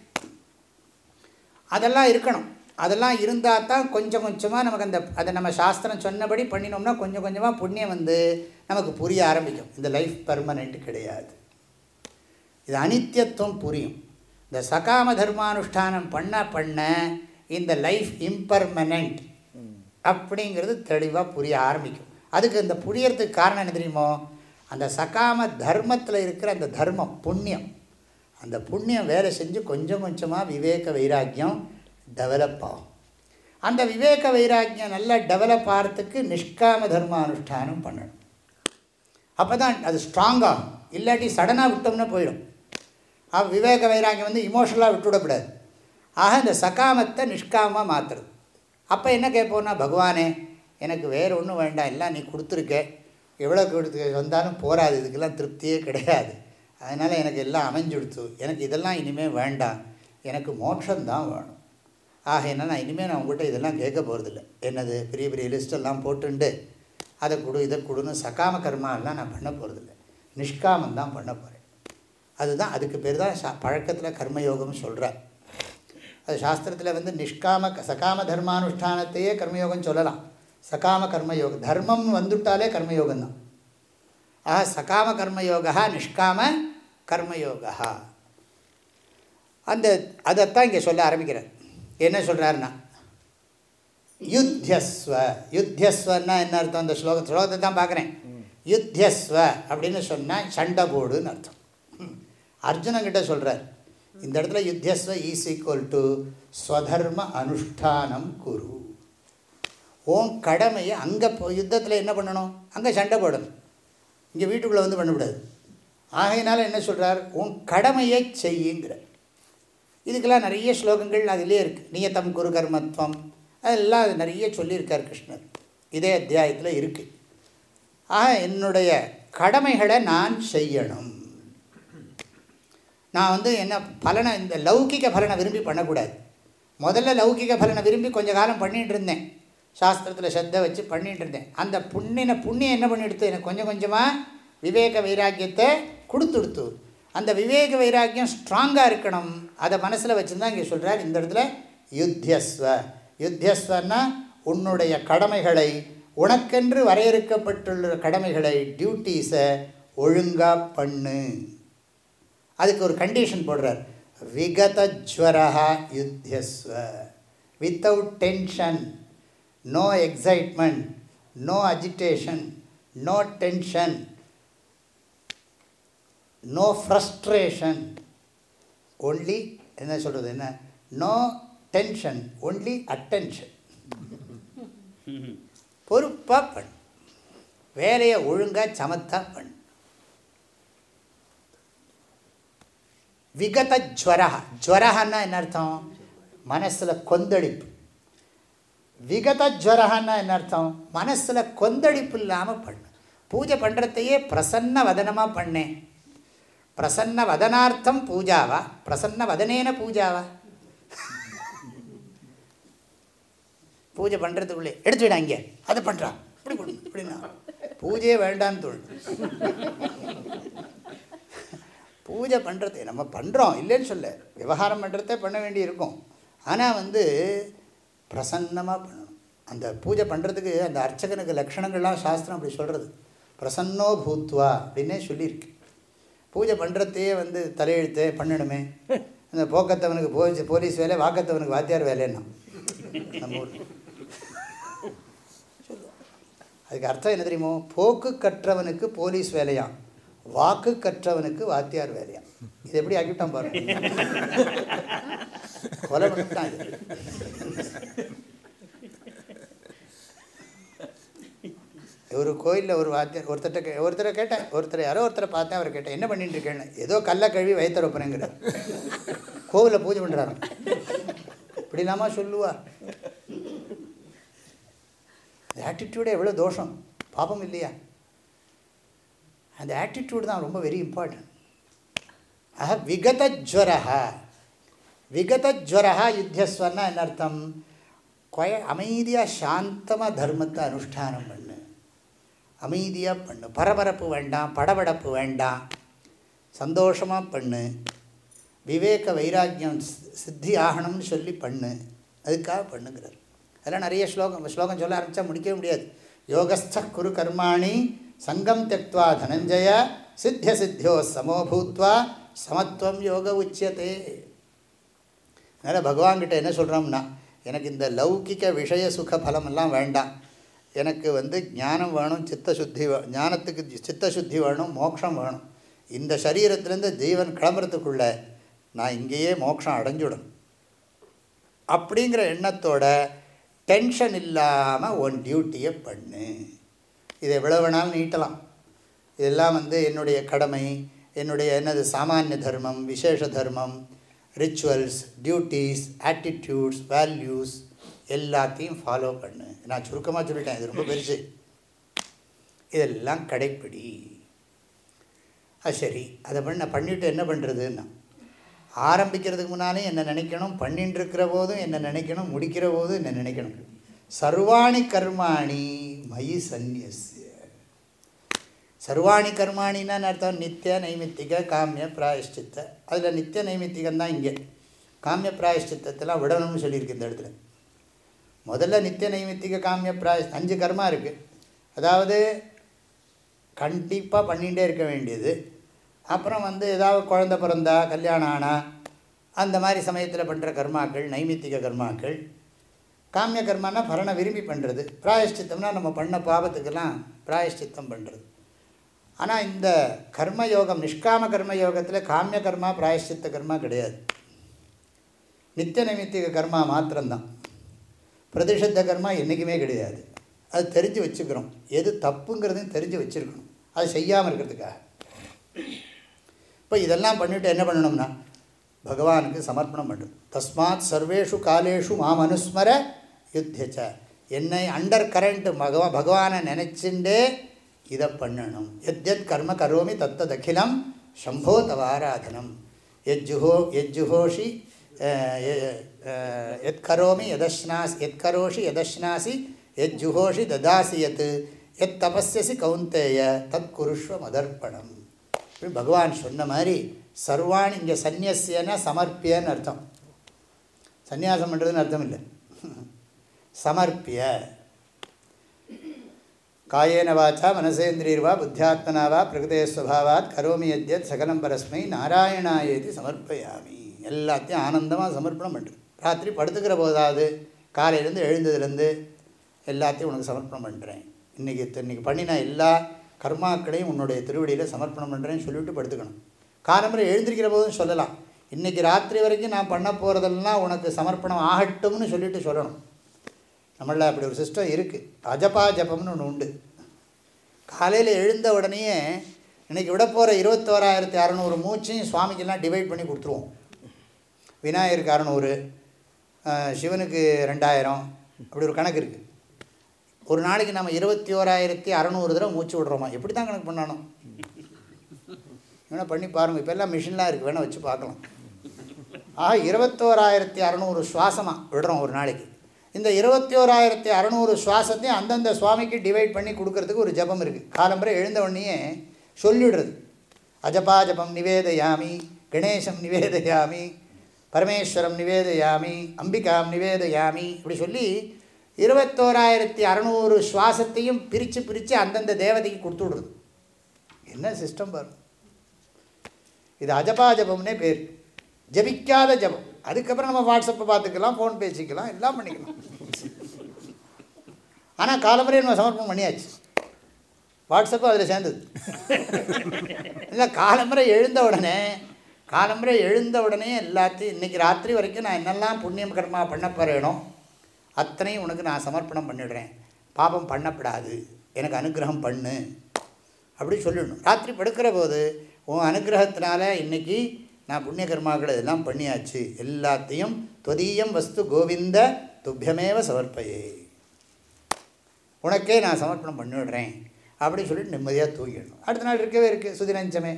அதெல்லாம் இருக்கணும் அதெல்லாம் இருந்தால் தான் கொஞ்சம் கொஞ்சமாக நமக்கு அந்த அதை நம்ம சாஸ்திரம் சொன்னபடி பண்ணினோம்னா கொஞ்சம் கொஞ்சமாக புண்ணியம் வந்து நமக்கு புரிய ஆரம்பிக்கும் இந்த லைஃப் பர்மனெண்ட் கிடையாது இது அனித்தியத்துவம் புரியும் இந்த சகாம தர்மானுஷ்டானம் பண்ண பண்ண இந்த லைஃப் இம்பர்மனண்ட் அப்படிங்கிறது தெளிவாக புரிய ஆரம்பிக்கும் அதுக்கு இந்த புரியறதுக்கு காரணம் என்ன தெரியுமோ அந்த சகாம தர்மத்தில் இருக்கிற அந்த தர்மம் புண்ணியம் அந்த புண்ணியம் வேலை செஞ்சு கொஞ்சம் கொஞ்சமாக விவேக வைராக்கியம் டெவலப் ஆகும் அந்த விவேக வைராக்கியம் நல்லா டெவலப் ஆகிறதுக்கு நிஷ்காம தர்மானுஷ்டானம் பண்ணணும் அப்போ தான் அது ஸ்ட்ராங்காகும் இல்லாட்டி சடனாக விட்டோம்னா போயிடும் ஆ விவேக வைராக்கியம் வந்து இமோஷனலாக விட்டுவிடக்கூடாது ஆக இந்த சகாமத்தை நிஷ்காமமாக மாற்றுறது அப்போ என்ன கேட்போம்னா பகவானே எனக்கு வேறு ஒன்றும் வேண்டாம் எல்லாம் நீ கொடுத்துருக்க எவ்வளோ கொடுத்து வந்தாலும் போராது இதுக்கெல்லாம் திருப்தியே கிடையாது அதனால் எனக்கு எல்லாம் அமைஞ்சுடுத்து எனக்கு இதெல்லாம் இனிமேல் வேண்டாம் எனக்கு மோட்சம்தான் வேணும் ஆகையினா நான் இனிமேல் நான் உங்கள்கிட்ட இதெல்லாம் கேட்க போகிறதில்ல என்னது பெரிய பெரிய லிஸ்டெல்லாம் போட்டுண்டு அதை கொடு இதை கொடுன்னு சகாம கர்மா எல்லாம் நான் பண்ண போகிறதில்ல நிஷ்காமம் தான் பண்ண போகிறேன் அதுதான் அதுக்கு பேர் தான் சா பழக்கத்தில் கர்மயோகம்னு சொல்கிறார் அது சாஸ்திரத்தில் வந்து நிஷ்காம சகாம தர்மானுஷ்டானத்தையே கர்மயோகம் சொல்லலாம் சகாம கர்மயோகம் தர்மம் வந்துட்டாலே கர்மயோகம் தான் ஆஹா சகாம கர்மயோகா நிஷ்காம கர்மயோகா அந்த அதைத்தான் இங்கே சொல்ல ஆரம்பிக்கிறார் என்ன சொல்கிறாருன்னா யுத்தியஸ்வ யுத்தியஸ்வன்னா என்ன அர்த்தம் அந்த ஸ்லோக ஸ்லோகத்தை தான் பார்க்குறேன் யுத்தியஸ்வ அப்படின்னு சொன்னால் சண்டை போடுன்னு அர்த்தம் ம். அர்ஜுனங்கிட்ட சொல்கிறார் இந்த இடத்துல யுத்தியஸ்வ ஈஸ் ஈக்குவல் டு ஸ்வதர்ம அனுஷ்டானம் குரு உன் கடமையை அங்கே யுத்தத்தில் என்ன பண்ணணும் அங்கே சண்டை போடணும் இங்கே வீட்டுக்குள்ளே வந்து பண்ணக்கூடாது ஆகையினால என்ன சொல்கிறார் உன் கடமையை செய்யுங்கிற இதுக்கெல்லாம் நிறைய ஸ்லோகங்கள் அதிலே இருக்குது நியத்தம் குரு கர்மத்வம் அதெல்லாம் அது நிறைய சொல்லியிருக்கார் கிருஷ்ணர் இதே அத்தியாயத்தில் இருக்குது ஆக என்னுடைய கடமைகளை நான் செய்யணும் நான் வந்து என்ன பலனை இந்த லௌகிக பலனை விரும்பி பண்ணக்கூடாது முதல்ல லௌகிக பலனை விரும்பி கொஞ்ச காலம் பண்ணிகிட்டு இருந்தேன் சாஸ்திரத்தில் சத்த வச்சு பண்ணிகிட்டு இருந்தேன் அந்த புண்ணின புண்ணியம் என்ன பண்ணிடுத்து எனக்கு கொஞ்சம் கொஞ்சமாக விவேக வைராக்கியத்தை கொடுத்துடுத்து அந்த விவேக வைராக்கியம் ஸ்ட்ராங்காக இருக்கணும் அதை மனசில் வச்சுருந்தா இங்கே சொல்கிறார் இந்த இடத்துல யுத்தியஸ்வ யுத்தியஸ்வன்னா உன்னுடைய கடமைகளை உனக்கென்று வரையறுக்கப்பட்டுள்ள கடமைகளை டியூட்டீஸை ஒழுங்காக பண்ணு அதுக்கு ஒரு கண்டிஷன் போடுறார் விகதஜ்வரா யுத்தியஸ்வ without tension no excitement no agitation no tension no frustration only என்ன சொல்கிறது என்ன நோ டென்ஷன் ஒன்லி அட்டென்ஷன் பொறுப்பாக பண்ணு வேலையை ஒழுங்காக சமத்தாக பண்ணு விகத ஜுவரா ஜுவரஹன்னா என்ன அர்த்தம் மனசில் கொந்தளிப்பு விகத ஜுவரஹன்னா என்ன அர்த்தம் மனசில் கொந்தளிப்பு இல்லாமல் பண்ணு பூஜை பண்ணுறதையே பிரசன்ன வதனமாக பண்ணேன் பிரசன்ன வதனார்த்தம் பூஜாவா பிரசன்ன வதனேன பூஜாவா பூஜை பண்ணுறதுக்குள்ளே எடுத்து விட இங்கே அதை பண்ணுறான் இப்படி பண்ணு இப்படின்னா பூஜையே வேண்டான்னு தோணும் பூஜை பண்ணுறது நம்ம பண்ணுறோம் இல்லைன்னு சொல்ல விவகாரம் பண்ணுறதே பண்ண வேண்டி இருக்கும் ஆனால் வந்து பிரசன்னமாக பண்ணணும் அந்த பூஜை பண்ணுறதுக்கு அந்த அர்ச்சகனுக்கு லக்ஷணங்கள்லாம் சாஸ்திரம் அப்படி சொல்கிறது பிரசன்னோ பூத்வா அப்படின்னே சொல்லியிருக்கு பூஜை பண்ணுறதையே வந்து தலையெழுத்து பண்ணணுமே அந்த போக்கத்தவனுக்கு போலீஸ் போலீஸ் வேலை வாக்கத்தவனுக்கு வாத்தியார் வேலைன்னா நம்ம ஊர் அதுக்கு அர்த்தம் என்ன தெரியுமோ போக்கு கற்றவனுக்கு போலீஸ் வேலையாம் வாக்கு கற்றவனுக்கு வாத்தியார் வேலையாம் இது எப்படி ஆக்கிவிட்டான் பாருங்க கொலை பண்ணிட்டான் இது ஒரு கோயிலில் ஒரு வாத்தியார் ஒருத்தர்கிட்ட கே ஒருத்தரை கேட்டேன் ஒருத்தர் யாரோ ஒருத்தரை பார்த்தேன் அவரை கேட்டேன் என்ன பண்ணிட்டு இருக்கேன்னு ஏதோ கல்லை கழுவி வயத்தரப்புறேங்கிறார் கோவிலில் பூஜை பண்ணுறாரு இப்படி இல்லாமா சொல்லுவா ஆட்டிடியூடே எவ்வளோ தோஷம் பாபம் இல்லையா அந்த ஆட்டிடியூட் தான் ரொம்ப வெரி இம்பார்ட்டன்ட் ஆக விகதஜ்வரா விகதஜ்வரா யுத்தியஸ்வன்னா என்ன அர்த்தம் கொய அமைதியாக சாந்தமாக தர்மத்தை அனுஷ்டானம் பண்ணு அமைதியாக பண்ணு பரபரப்பு வேண்டாம் படபடப்பு வேண்டாம் சந்தோஷமாக பண்ணு விவேக வைராக்கியம் சித்தி ஆகணும்னு சொல்லி பண்ணு அதுக்காக பண்ணுங்கிறார் அதெல்லாம் நிறைய ஸ்லோகம் ஸ்லோகம் சொல்ல ஆரம்பித்தா முடிக்கவே முடியாது யோகஸ்த குரு கர்மாணி சங்கம் தெக்வா தனஞ்சய சித்திய சித்தியோ சமோபூத்வா சமத்துவம் யோக உச்சியதே அதனால் பகவான்கிட்ட என்ன சொல்கிறோம்னா எனக்கு இந்த லௌகிக விஷய சுக பலமெல்லாம் வேண்டாம் எனக்கு வந்து ஞானம் வேணும் சித்த சுத்தி ஞானத்துக்கு சித்த சுத்தி வேணும் மோட்சம் வேணும் இந்த சரீரத்துலேருந்து ஜீவன் கிளம்புறதுக்குள்ள நான் இங்கேயே மோட்சம் அடைஞ்சுடணும் அப்படிங்கிற எண்ணத்தோட டென்ஷன் இல்லாமல் ஒன் டியூட்டியை பண்ணு இதை எவ்வளோ வேணாலும் நீட்டலாம் இதெல்லாம் வந்து என்னுடைய கடமை என்னுடைய என்னது சாமானிய தர்மம் விசேஷ தர்மம் ரிச்சுவல்ஸ் டியூட்டீஸ் ஆட்டிடியூட்ஸ் வேல்யூஸ் எல்லாத்தையும் ஃபாலோ பண்ணு நான் சுருக்கமாக சொல்லிட்டேன் இது ரொம்ப பெருசு இதெல்லாம் கடைப்பிடி அது சரி அதை பண்ண பண்ணிவிட்டு என்ன பண்ணுறதுன்னா ஆரம்பிக்கிறதுக்கு முன்னாலே என்ன நினைக்கணும் பண்ணிட்டு இருக்கிற போதும் என்ன நினைக்கணும் முடிக்கிற போதும் என்ன நினைக்கணும் சர்வாணி கர்மாணி மயி சந்நியசிய சர்வாணி கர்மாணின்னா அர்த்தம் நித்திய நைமித்திக காமிய பிராயஷ்டித்த அதில் நித்திய நைமித்திகம் தான் இங்கே காமிய பிராயஷ்டித்தத்தெல்லாம் விடணும்னு சொல்லியிருக்கு இந்த இடத்துல முதல்ல நித்திய நைமித்திக காமிய பிராய அஞ்சு கர்மா இருக்குது அதாவது கண்டிப்பாக பண்ணிகிட்டே இருக்க வேண்டியது அப்புறம் வந்து ஏதாவது குழந்த பிறந்தா கல்யாணம் ஆனா அந்த மாதிரி சமயத்தில் பண்ணுற கர்மாக்கள் நைமித்திக கர்மாக்கள் காமிய கர்மானா பலனை விரும்பி பண்ணுறது பிராயஷ்டித்தம்னா நம்ம பண்ண பாவத்துக்கெல்லாம் பிராயஷ்டித்தம் பண்ணுறது ஆனால் இந்த கர்மயோகம் நிஷ்காம கர்மயோகத்தில் காமிய கர்மா பிராயஷ்சித்த கர்மா கிடையாது நித்திய நைமித்திக கர்மா மாத்திரம்தான் பிரதிஷத்த கர்மா என்றைக்குமே கிடையாது அது தெரிஞ்சு வச்சுக்கிறோம் எது தப்புங்கிறதையும் தெரிஞ்சு வச்சுருக்கணும் அது செய்யாமல் இருக்கிறதுக்காக இப்போ இதெல்லாம் பண்ணிவிட்டு என்ன பண்ணணும்னா பகவானுக்கு சமர்ப்பணம் பண்ணுறது தஸ்மாத் சர்வேஷு காலேஷு மாம் அனுஸ்மர யுத்தியச்ச என்னை அண்டர் கரண்ட் பகவா பகவானை நினச்சிண்டே இதை பண்ணணும் எத் எத் கர்ம கரோமி தத்ததகிலம் சம்போ தவ ஆராதனம் எஜ்ஜுஹோ எஜ்ஜுஹோஷி எத் கரோமி எதஷ்னாசி எத் கரோஷி எதஷ்னாசி எத் ஜுஹோஷி ததாசி எத் எத் தபஸ்யசி கௌந்தேய தத் குருஷ்வ மதர்ப்பணம் இப்படி பகவான் சொன்ன மாதிரி சர்வாணி இங்கே சந்நியசியன சமர்ப்பியன்னு அர்த்தம் சந்நியாசம் பண்ணுறதுன்னு அர்த்தம் இல்லை சமர்ப்பிய காயேன வாச்சா மனசேந்திரியர்வா புத்தியாத்மனா வா பிரகிருதேஸ்வபாவாத் கரோமி யத்யத் சகலம் பரஸ்மை நாராயணாயேதி சமர்ப்பயாமி எல்லாத்தையும் ஆனந்தமாக சமர்ப்பணம் பண்ணுறது ராத்திரி படுத்துக்கிற போதாவது காலையிலேருந்து எழுந்ததுலேருந்து எல்லாத்தையும் உனக்கு சமர்ப்பணம் பண்ணுறேன் இன்றைக்கி இன்றைக்கி பண்ணின எல்லா கர்மாக்களையும் உன்னுடைய திருவடியில் சமர்ப்பணம் பண்ணுறேன்னு சொல்லிவிட்டு படுத்துக்கணும் காலம்பரை எழுந்திருக்கிற போதும் சொல்லலாம் இன்றைக்கி ராத்திரி வரைக்கும் நான் பண்ண போகிறதெல்லாம் உனக்கு சமர்ப்பணம் ஆகட்டும்னு சொல்லிட்டு சொல்லணும் நம்மளில் அப்படி ஒரு சிஸ்டம் இருக்குது அஜபா ஜபம்னு ஒன்று உண்டு காலையில் எழுந்த உடனேயே இன்றைக்கி விட போகிற இருபத்தோராயிரத்தி அறநூறு மூச்சையும் சுவாமிக்கெல்லாம் டிவைட் பண்ணி கொடுத்துருவோம் விநாயகருக்கு அறநூறு சிவனுக்கு ரெண்டாயிரம் அப்படி ஒரு கணக்கு இருக்குது ஒரு நாளைக்கு நம்ம இருபத்தி ஓராயிரத்தி அறநூறு தடவை மூச்சு விடுறோமா எப்படி தான் கணக்கு பண்ணணும் வேணால் பண்ணி பாருங்கள் இப்போ எல்லாம் மிஷின்லாம் இருக்குது வேணால் வச்சு பார்க்கலாம் ஆக இருபத்தோராயிரத்தி அறநூறு சுவாசமாக விடுறோம் ஒரு நாளைக்கு இந்த இருபத்தி ஓராயிரத்தி அறநூறு சுவாசத்தையும் அந்தந்த சுவாமிக்கு டிவைட் பண்ணி கொடுக்கறதுக்கு ஒரு ஜபம் இருக்குது காலம்பரை எழுந்த உடனேயே சொல்லிவிடுறது அஜபா ஜபம் நிவேதயாமி கணேசம் நிவேதயாமி பரமேஸ்வரம் நிவேதயாமி அம்பிகாம் நிவேதயாமி இப்படி சொல்லி இருபத்தோராயிரத்தி அறநூறு சுவாசத்தையும் பிரித்து பிரித்து அந்தந்த தேவதைக்கு கொடுத்து விடுறது என்ன சிஸ்டம் பாருங்க இது அஜபா ஜபம்னே பேர் ஜபிக்காத ஜபம் அதுக்கப்புறம் நம்ம வாட்ஸ்அப்பை பார்த்துக்கலாம் ஃபோன் பேசிக்கலாம் எல்லாம் பண்ணிக்கலாம் ஆனால் காலமுறை நம்ம சமர்ப்பணம் பண்ணியாச்சு வாட்ஸ்அப்பு அதில் சேர்ந்தது இல்லை காலமுறை எழுந்த உடனே காலமுறை எழுந்த உடனே எல்லாத்தையும் இன்றைக்கி ராத்திரி வரைக்கும் நான் என்னெல்லாம் புண்ணியம் கர்மா பண்ண போகிறேனோ அத்தனையும் உனக்கு நான் சமர்ப்பணம் பண்ணிடுறேன் பாபம் பண்ணப்படாது எனக்கு அனுகிரகம் பண்ணு அப்படி சொல்லிடணும் ராத்திரி படுக்கிற போது உன் அனுகிரகத்தினால இன்றைக்கி நான் புண்ணிய கர்மாக்களை எல்லாம் பண்ணியாச்சு எல்லாத்தையும் தொதீயம் வஸ்து கோவிந்த துப்பியமேவ சமர்ப்பையே உனக்கே நான் சமர்ப்பணம் பண்ணிவிடுறேன் அப்படின்னு சொல்லிட்டு நிம்மதியாக தூங்கிடணும் அடுத்த நாள் இருக்கவே இருக்குது சுதினஞ்சமே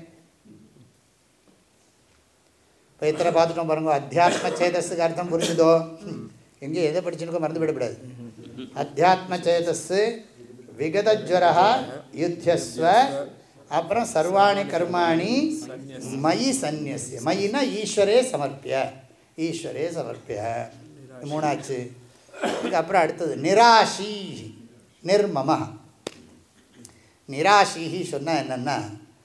இப்போ இத்தனை பார்த்துட்டோம் பாருங்க அத்தியாத்ம சேதஸுக்கு அர்த்தம் புரிஞ்சுதோ எங்கேயும் எதை படிச்சுனுக்கோ மறந்து விடக்கூடாது அத்தியாத்ம சேதஸ்ஸு விகதஜ்வரா யுத்தியஸ்வ அப்புறம் சர்வாணி கர்மாணி மயி சந்நியசிய மயினா ஈஸ்வரே சமர்ப்பிய ஈஸ்வரே சமர்ப்பிய இது மூணாச்சு இதுக்கப்புறம் அடுத்தது நிராஷி நிர்மம நிராஷிஹி சொன்னால் என்னென்னா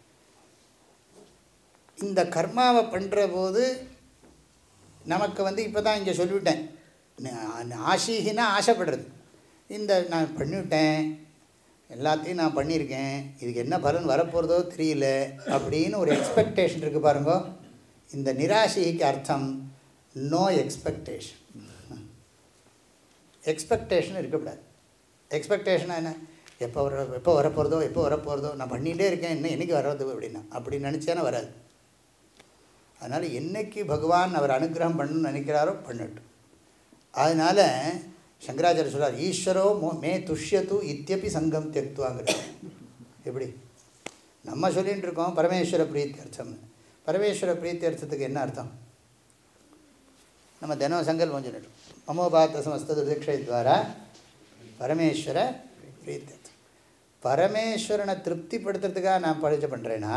இந்த கர்மாவை பண்ணுற போது நமக்கு வந்து இப்போ தான் இங்கே சொல்லிவிட்டேன் ந- ஆஷிஹினா ஆசைப்படுறது இந்த நான் பண்ணிவிட்டேன் எல்லாத்தையும் நான் பண்ணியிருக்கேன் இதுக்கு என்ன பலன் வரப்போகிறதோ தெரியல அப்படின்னு ஒரு எக்ஸ்பெக்டேஷன் இருக்குது பாருங்க இந்த நிராசைக்கு அர்த்தம் நோ எக்ஸ்பெக்டேஷன் எக்ஸ்பெக்டேஷன் இருக்கக்கூடாது எக்ஸ்பெக்டேஷனாக என்ன எப்போ வர எப்போ வரப்போகிறதோ எப்போ வரப்போகிறதோ நான் பண்ணிகிட்டே இருக்கேன் இன்னும் என்னைக்கு வர்றது அப்படின்னா அப்படி நினச்சேன்னா வராது அதனால் என்னைக்கு பகவான் அவர் அனுகிரகம் பண்ணணும்னு நினைக்கிறாரோ பண்ணட்டும் அதனால் சங்கராச்சாரிய சொல்றார் ஈஸ்வரோ மோ மே துஷ்யத்து இத்தியப்பி சங்கம் தெக்துவாங்கிறார் எப்படி நம்ம சொல்லிகிட்டு இருக்கோம் பரமேஸ்வர பிரீத்தியர்த்தம்னு பரமேஸ்வர பிரீத்தியர்த்தத்துக்கு என்ன அர்த்தம் நம்ம தினம் சங்கல்பம் சொல்லிட்டோம் மமோபாத்த சமஸ்த துர்தீட்சைத்வாரா பரமேஸ்வர பிரீத்தியர்த்தம் பரமேஸ்வரனை திருப்திப்படுத்துறதுக்காக நான் பரிச்சை பண்ணுறேன்னா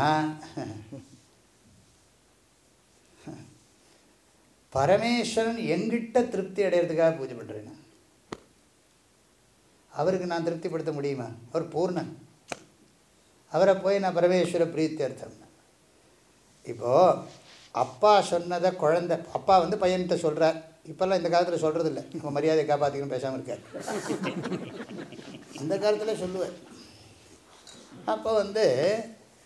பரமேஸ்வரன் எங்கிட்ட திருப்தி அடையிறதுக்காக பூஜை பண்ணுறேன் நான். அவருக்கு நான் திருப்திப்படுத்த முடியுமா அவர் பூர்ணன் அவரை போய் நான் பரமேஸ்வர பிரீத்தியர்த்தம் இப்போது அப்பா சொன்னதை குழந்தை அப்பா வந்து பையன்கிட்ட சொல்கிறார் இப்போல்லாம் இந்த காலத்தில் சொல்கிறது இல்லை நம்ம மரியாதை காப்பாற்றிக்கணும் பேசாமல் இருக்கார் அந்த காலத்தில் சொல்லுவார் அப்போ வந்து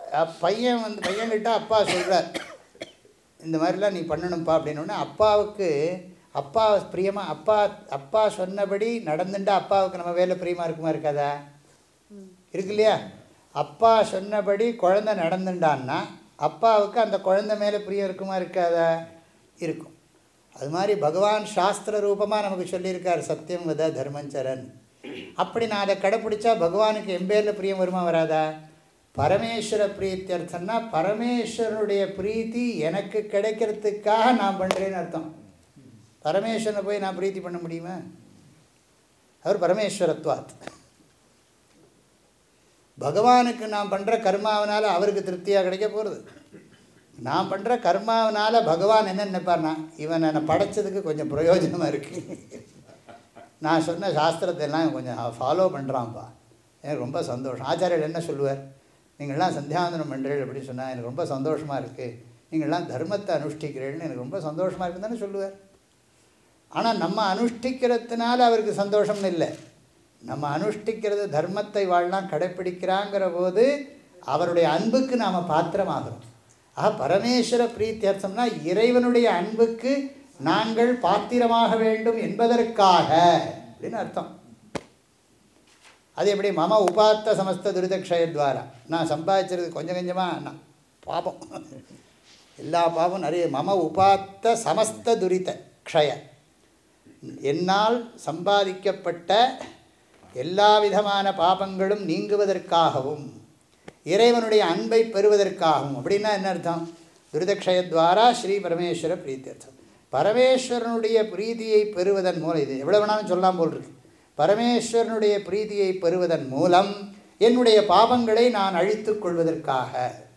அப் பையன் வந்து பையன்கிட்ட அப்பா சொல்கிறார் இந்த மாதிரிலாம் நீ பண்ணணும்ப்பா அப்படின்னோடனே அப்பாவுக்கு அப்பா பிரியமாக அப்பா அப்பா சொன்னபடி நடந்துட்டா அப்பாவுக்கு நம்ம வேலை பிரியமாக இருக்குமா இருக்காதா இருக்கு இல்லையா அப்பா சொன்னபடி குழந்தை நடந்துட்டான்னா அப்பாவுக்கு அந்த குழந்தை மேலே பிரியம் இருக்குமா இருக்காதா இருக்கும் அது மாதிரி பகவான் சாஸ்திர ரூபமாக நமக்கு சொல்லியிருக்கார் சத்தியம் வத தர்மஞ்சரன் அப்படி நான் அதை கடைப்பிடிச்சா பகவானுக்கு எம்பேரில் பிரியம் வருமா வராதா பரமேஸ்வர பிரீத்தியர்த்தம்னா பரமேஸ்வரனுடைய பிரீத்தி எனக்கு கிடைக்கிறதுக்காக நான் பண்ணுறேன்னு அர்த்தம் பரமேஸ்வரனை போய் நான் பிரீத்தி பண்ண முடியுமா அவர் பரமேஸ்வரத்வாத் பகவானுக்கு நான் பண்ணுற கர்மாவனால் அவருக்கு திருப்தியாக கிடைக்க போகிறது நான் பண்ணுற கர்மாவனால் பகவான் என்ன நினைப்பார்னா இவன் என்னை படைச்சதுக்கு கொஞ்சம் பிரயோஜனமாக இருக்குது நான் சொன்ன சாஸ்திரத்தை எல்லாம் கொஞ்சம் ஃபாலோ பண்ணுறான்ப்பா எனக்கு ரொம்ப சந்தோஷம் ஆச்சாரியர் என்ன சொல்லுவார் நீங்கள்லாம் சந்தியாவந்தனம் பண்ணுறீர்கள் அப்படின்னு சொன்னால் எனக்கு ரொம்ப சந்தோஷமாக இருக்குது நீங்கள்லாம் தர்மத்தை அனுஷ்டிக்கிறீர்கள்னு எனக்கு ரொம்ப சந்தோஷமாக இருக்குன்னு தானே சொல்லுவார் ஆனால் நம்ம அனுஷ்டிக்கிறதுனால அவருக்கு சந்தோஷம்னு இல்லை நம்ம அனுஷ்டிக்கிறது தர்மத்தை வாழலாம் கடைப்பிடிக்கிறாங்கிற போது அவருடைய அன்புக்கு நாம் பாத்திரமாகிறோம் ஆக பரமேஸ்வர பிரீத்தியர்த்தம்னா இறைவனுடைய அன்புக்கு நாங்கள் பாத்திரமாக வேண்டும் என்பதற்காக அப்படின்னு அர்த்தம் அது எப்படி மம உபாத்த சமஸ்த துரிதக்ஷயத்வாரா நான் சம்பாதிச்சிருது கொஞ்சம் கொஞ்சமாக நான் பாபம் எல்லா பாபம் நிறைய மம உபாத்த சமஸ்த துரித க்ஷய என்னால் சம்பாதிக்கப்பட்ட எல்லா விதமான பாபங்களும் நீங்குவதற்காகவும் இறைவனுடைய அன்பை பெறுவதற்காகவும் அப்படின்னா என்ன அர்த்தம் துரிதக்ஷயத்வாரா ஸ்ரீ பரமேஸ்வர பிரீத்தியர்த்தம் பரமேஸ்வரனுடைய பிரீதியை பெறுவதன் மூலம் இது எவ்வளோ வேணாலும் சொல்லலாம் போல் இருக்கு பரமேஸ்வரனுடைய பிரீதியை பெறுவதன் மூலம் என்னுடைய பாவங்களை நான் அழித்துக் கொள்வதற்காக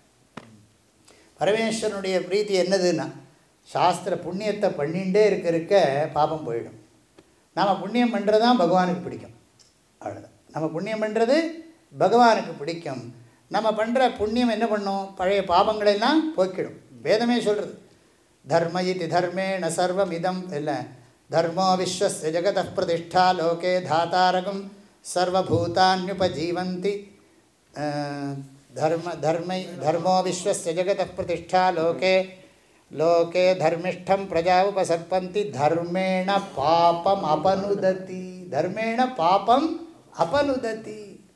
பரமேஸ்வரனுடைய பிரீத்தி என்னதுன்னா சாஸ்திர புண்ணியத்தை பண்ணிகிட்டே இருக்க இருக்க பாபம் போயிடும் நாம் புண்ணியம் பண்ணுறது தான் பகவானுக்கு பிடிக்கும் அவ்வளோதான் நம்ம புண்ணியம் பண்ணுறது பகவானுக்கு பிடிக்கும் நம்ம பண்ணுற புண்ணியம் என்ன பண்ணும் பழைய பாபங்களெல்லாம் போக்கிடும் வேதமே சொல்கிறது தர்ம இது தர்மேண சர்வம் இதம் இல்லை தர்மோ விஸ்வஸ்ய ஜெகத பிரதிஷ்டா லோகே தாத்தாரகம் சர்வபூதான்யுபஜீவந்தி அஹ், தர்ம தர்மை தர்மோ விஸ்வஸ்ய ஜெகத பிரதிஷ்டா லோகே லோகே தர்மிஷ்டம் பிரஜா உபசர்பந்தி தர்மேண பாபம் அபனுததி தர்மேண பாபம் அபனுததி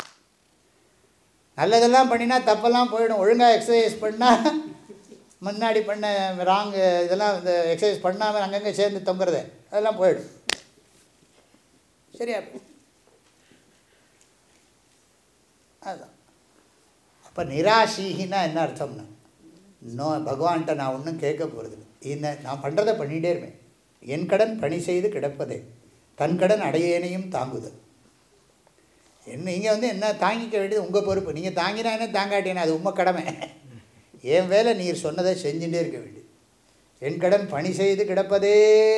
நல்லதெல்லாம் பண்ணினா தப்பெல்லாம் போயிடும் ஒழுங்காக எக்ஸசைஸ் பண்ணால் முன்னாடி பண்ண ராங் இதெல்லாம் இந்த எக்ஸசைஸ் பண்ணாமல் அங்கங்கே சேர்ந்து தொங்குறது அதெல்லாம் போயிடும் சரியா அதுதான் அப்போ நிராசீகினா என்ன அர்த்தம்னா நோ பகவான்கிட்ட நான் ஒன்றும் கேட்க போகிறது என்ன நான் பண்ணுறதை பண்ணிகிட்டே இருப்பேன் என் கடன் பணி செய்து கிடப்பதே தன் கடன் அடையேனையும் தாங்குதல் என்ன நீங்கள் வந்து என்ன தாங்கிக்க வேண்டியது உங்கள் பொறுப்பு நீங்கள் தாங்கினா என்ன தாங்காட்டினா அது உங்கள் கடமை என் வேலை நீர் சொன்னதை செஞ்சுட்டே இருக்க வேண்டியது என் கடன் பணி செய்து கிடப்பதே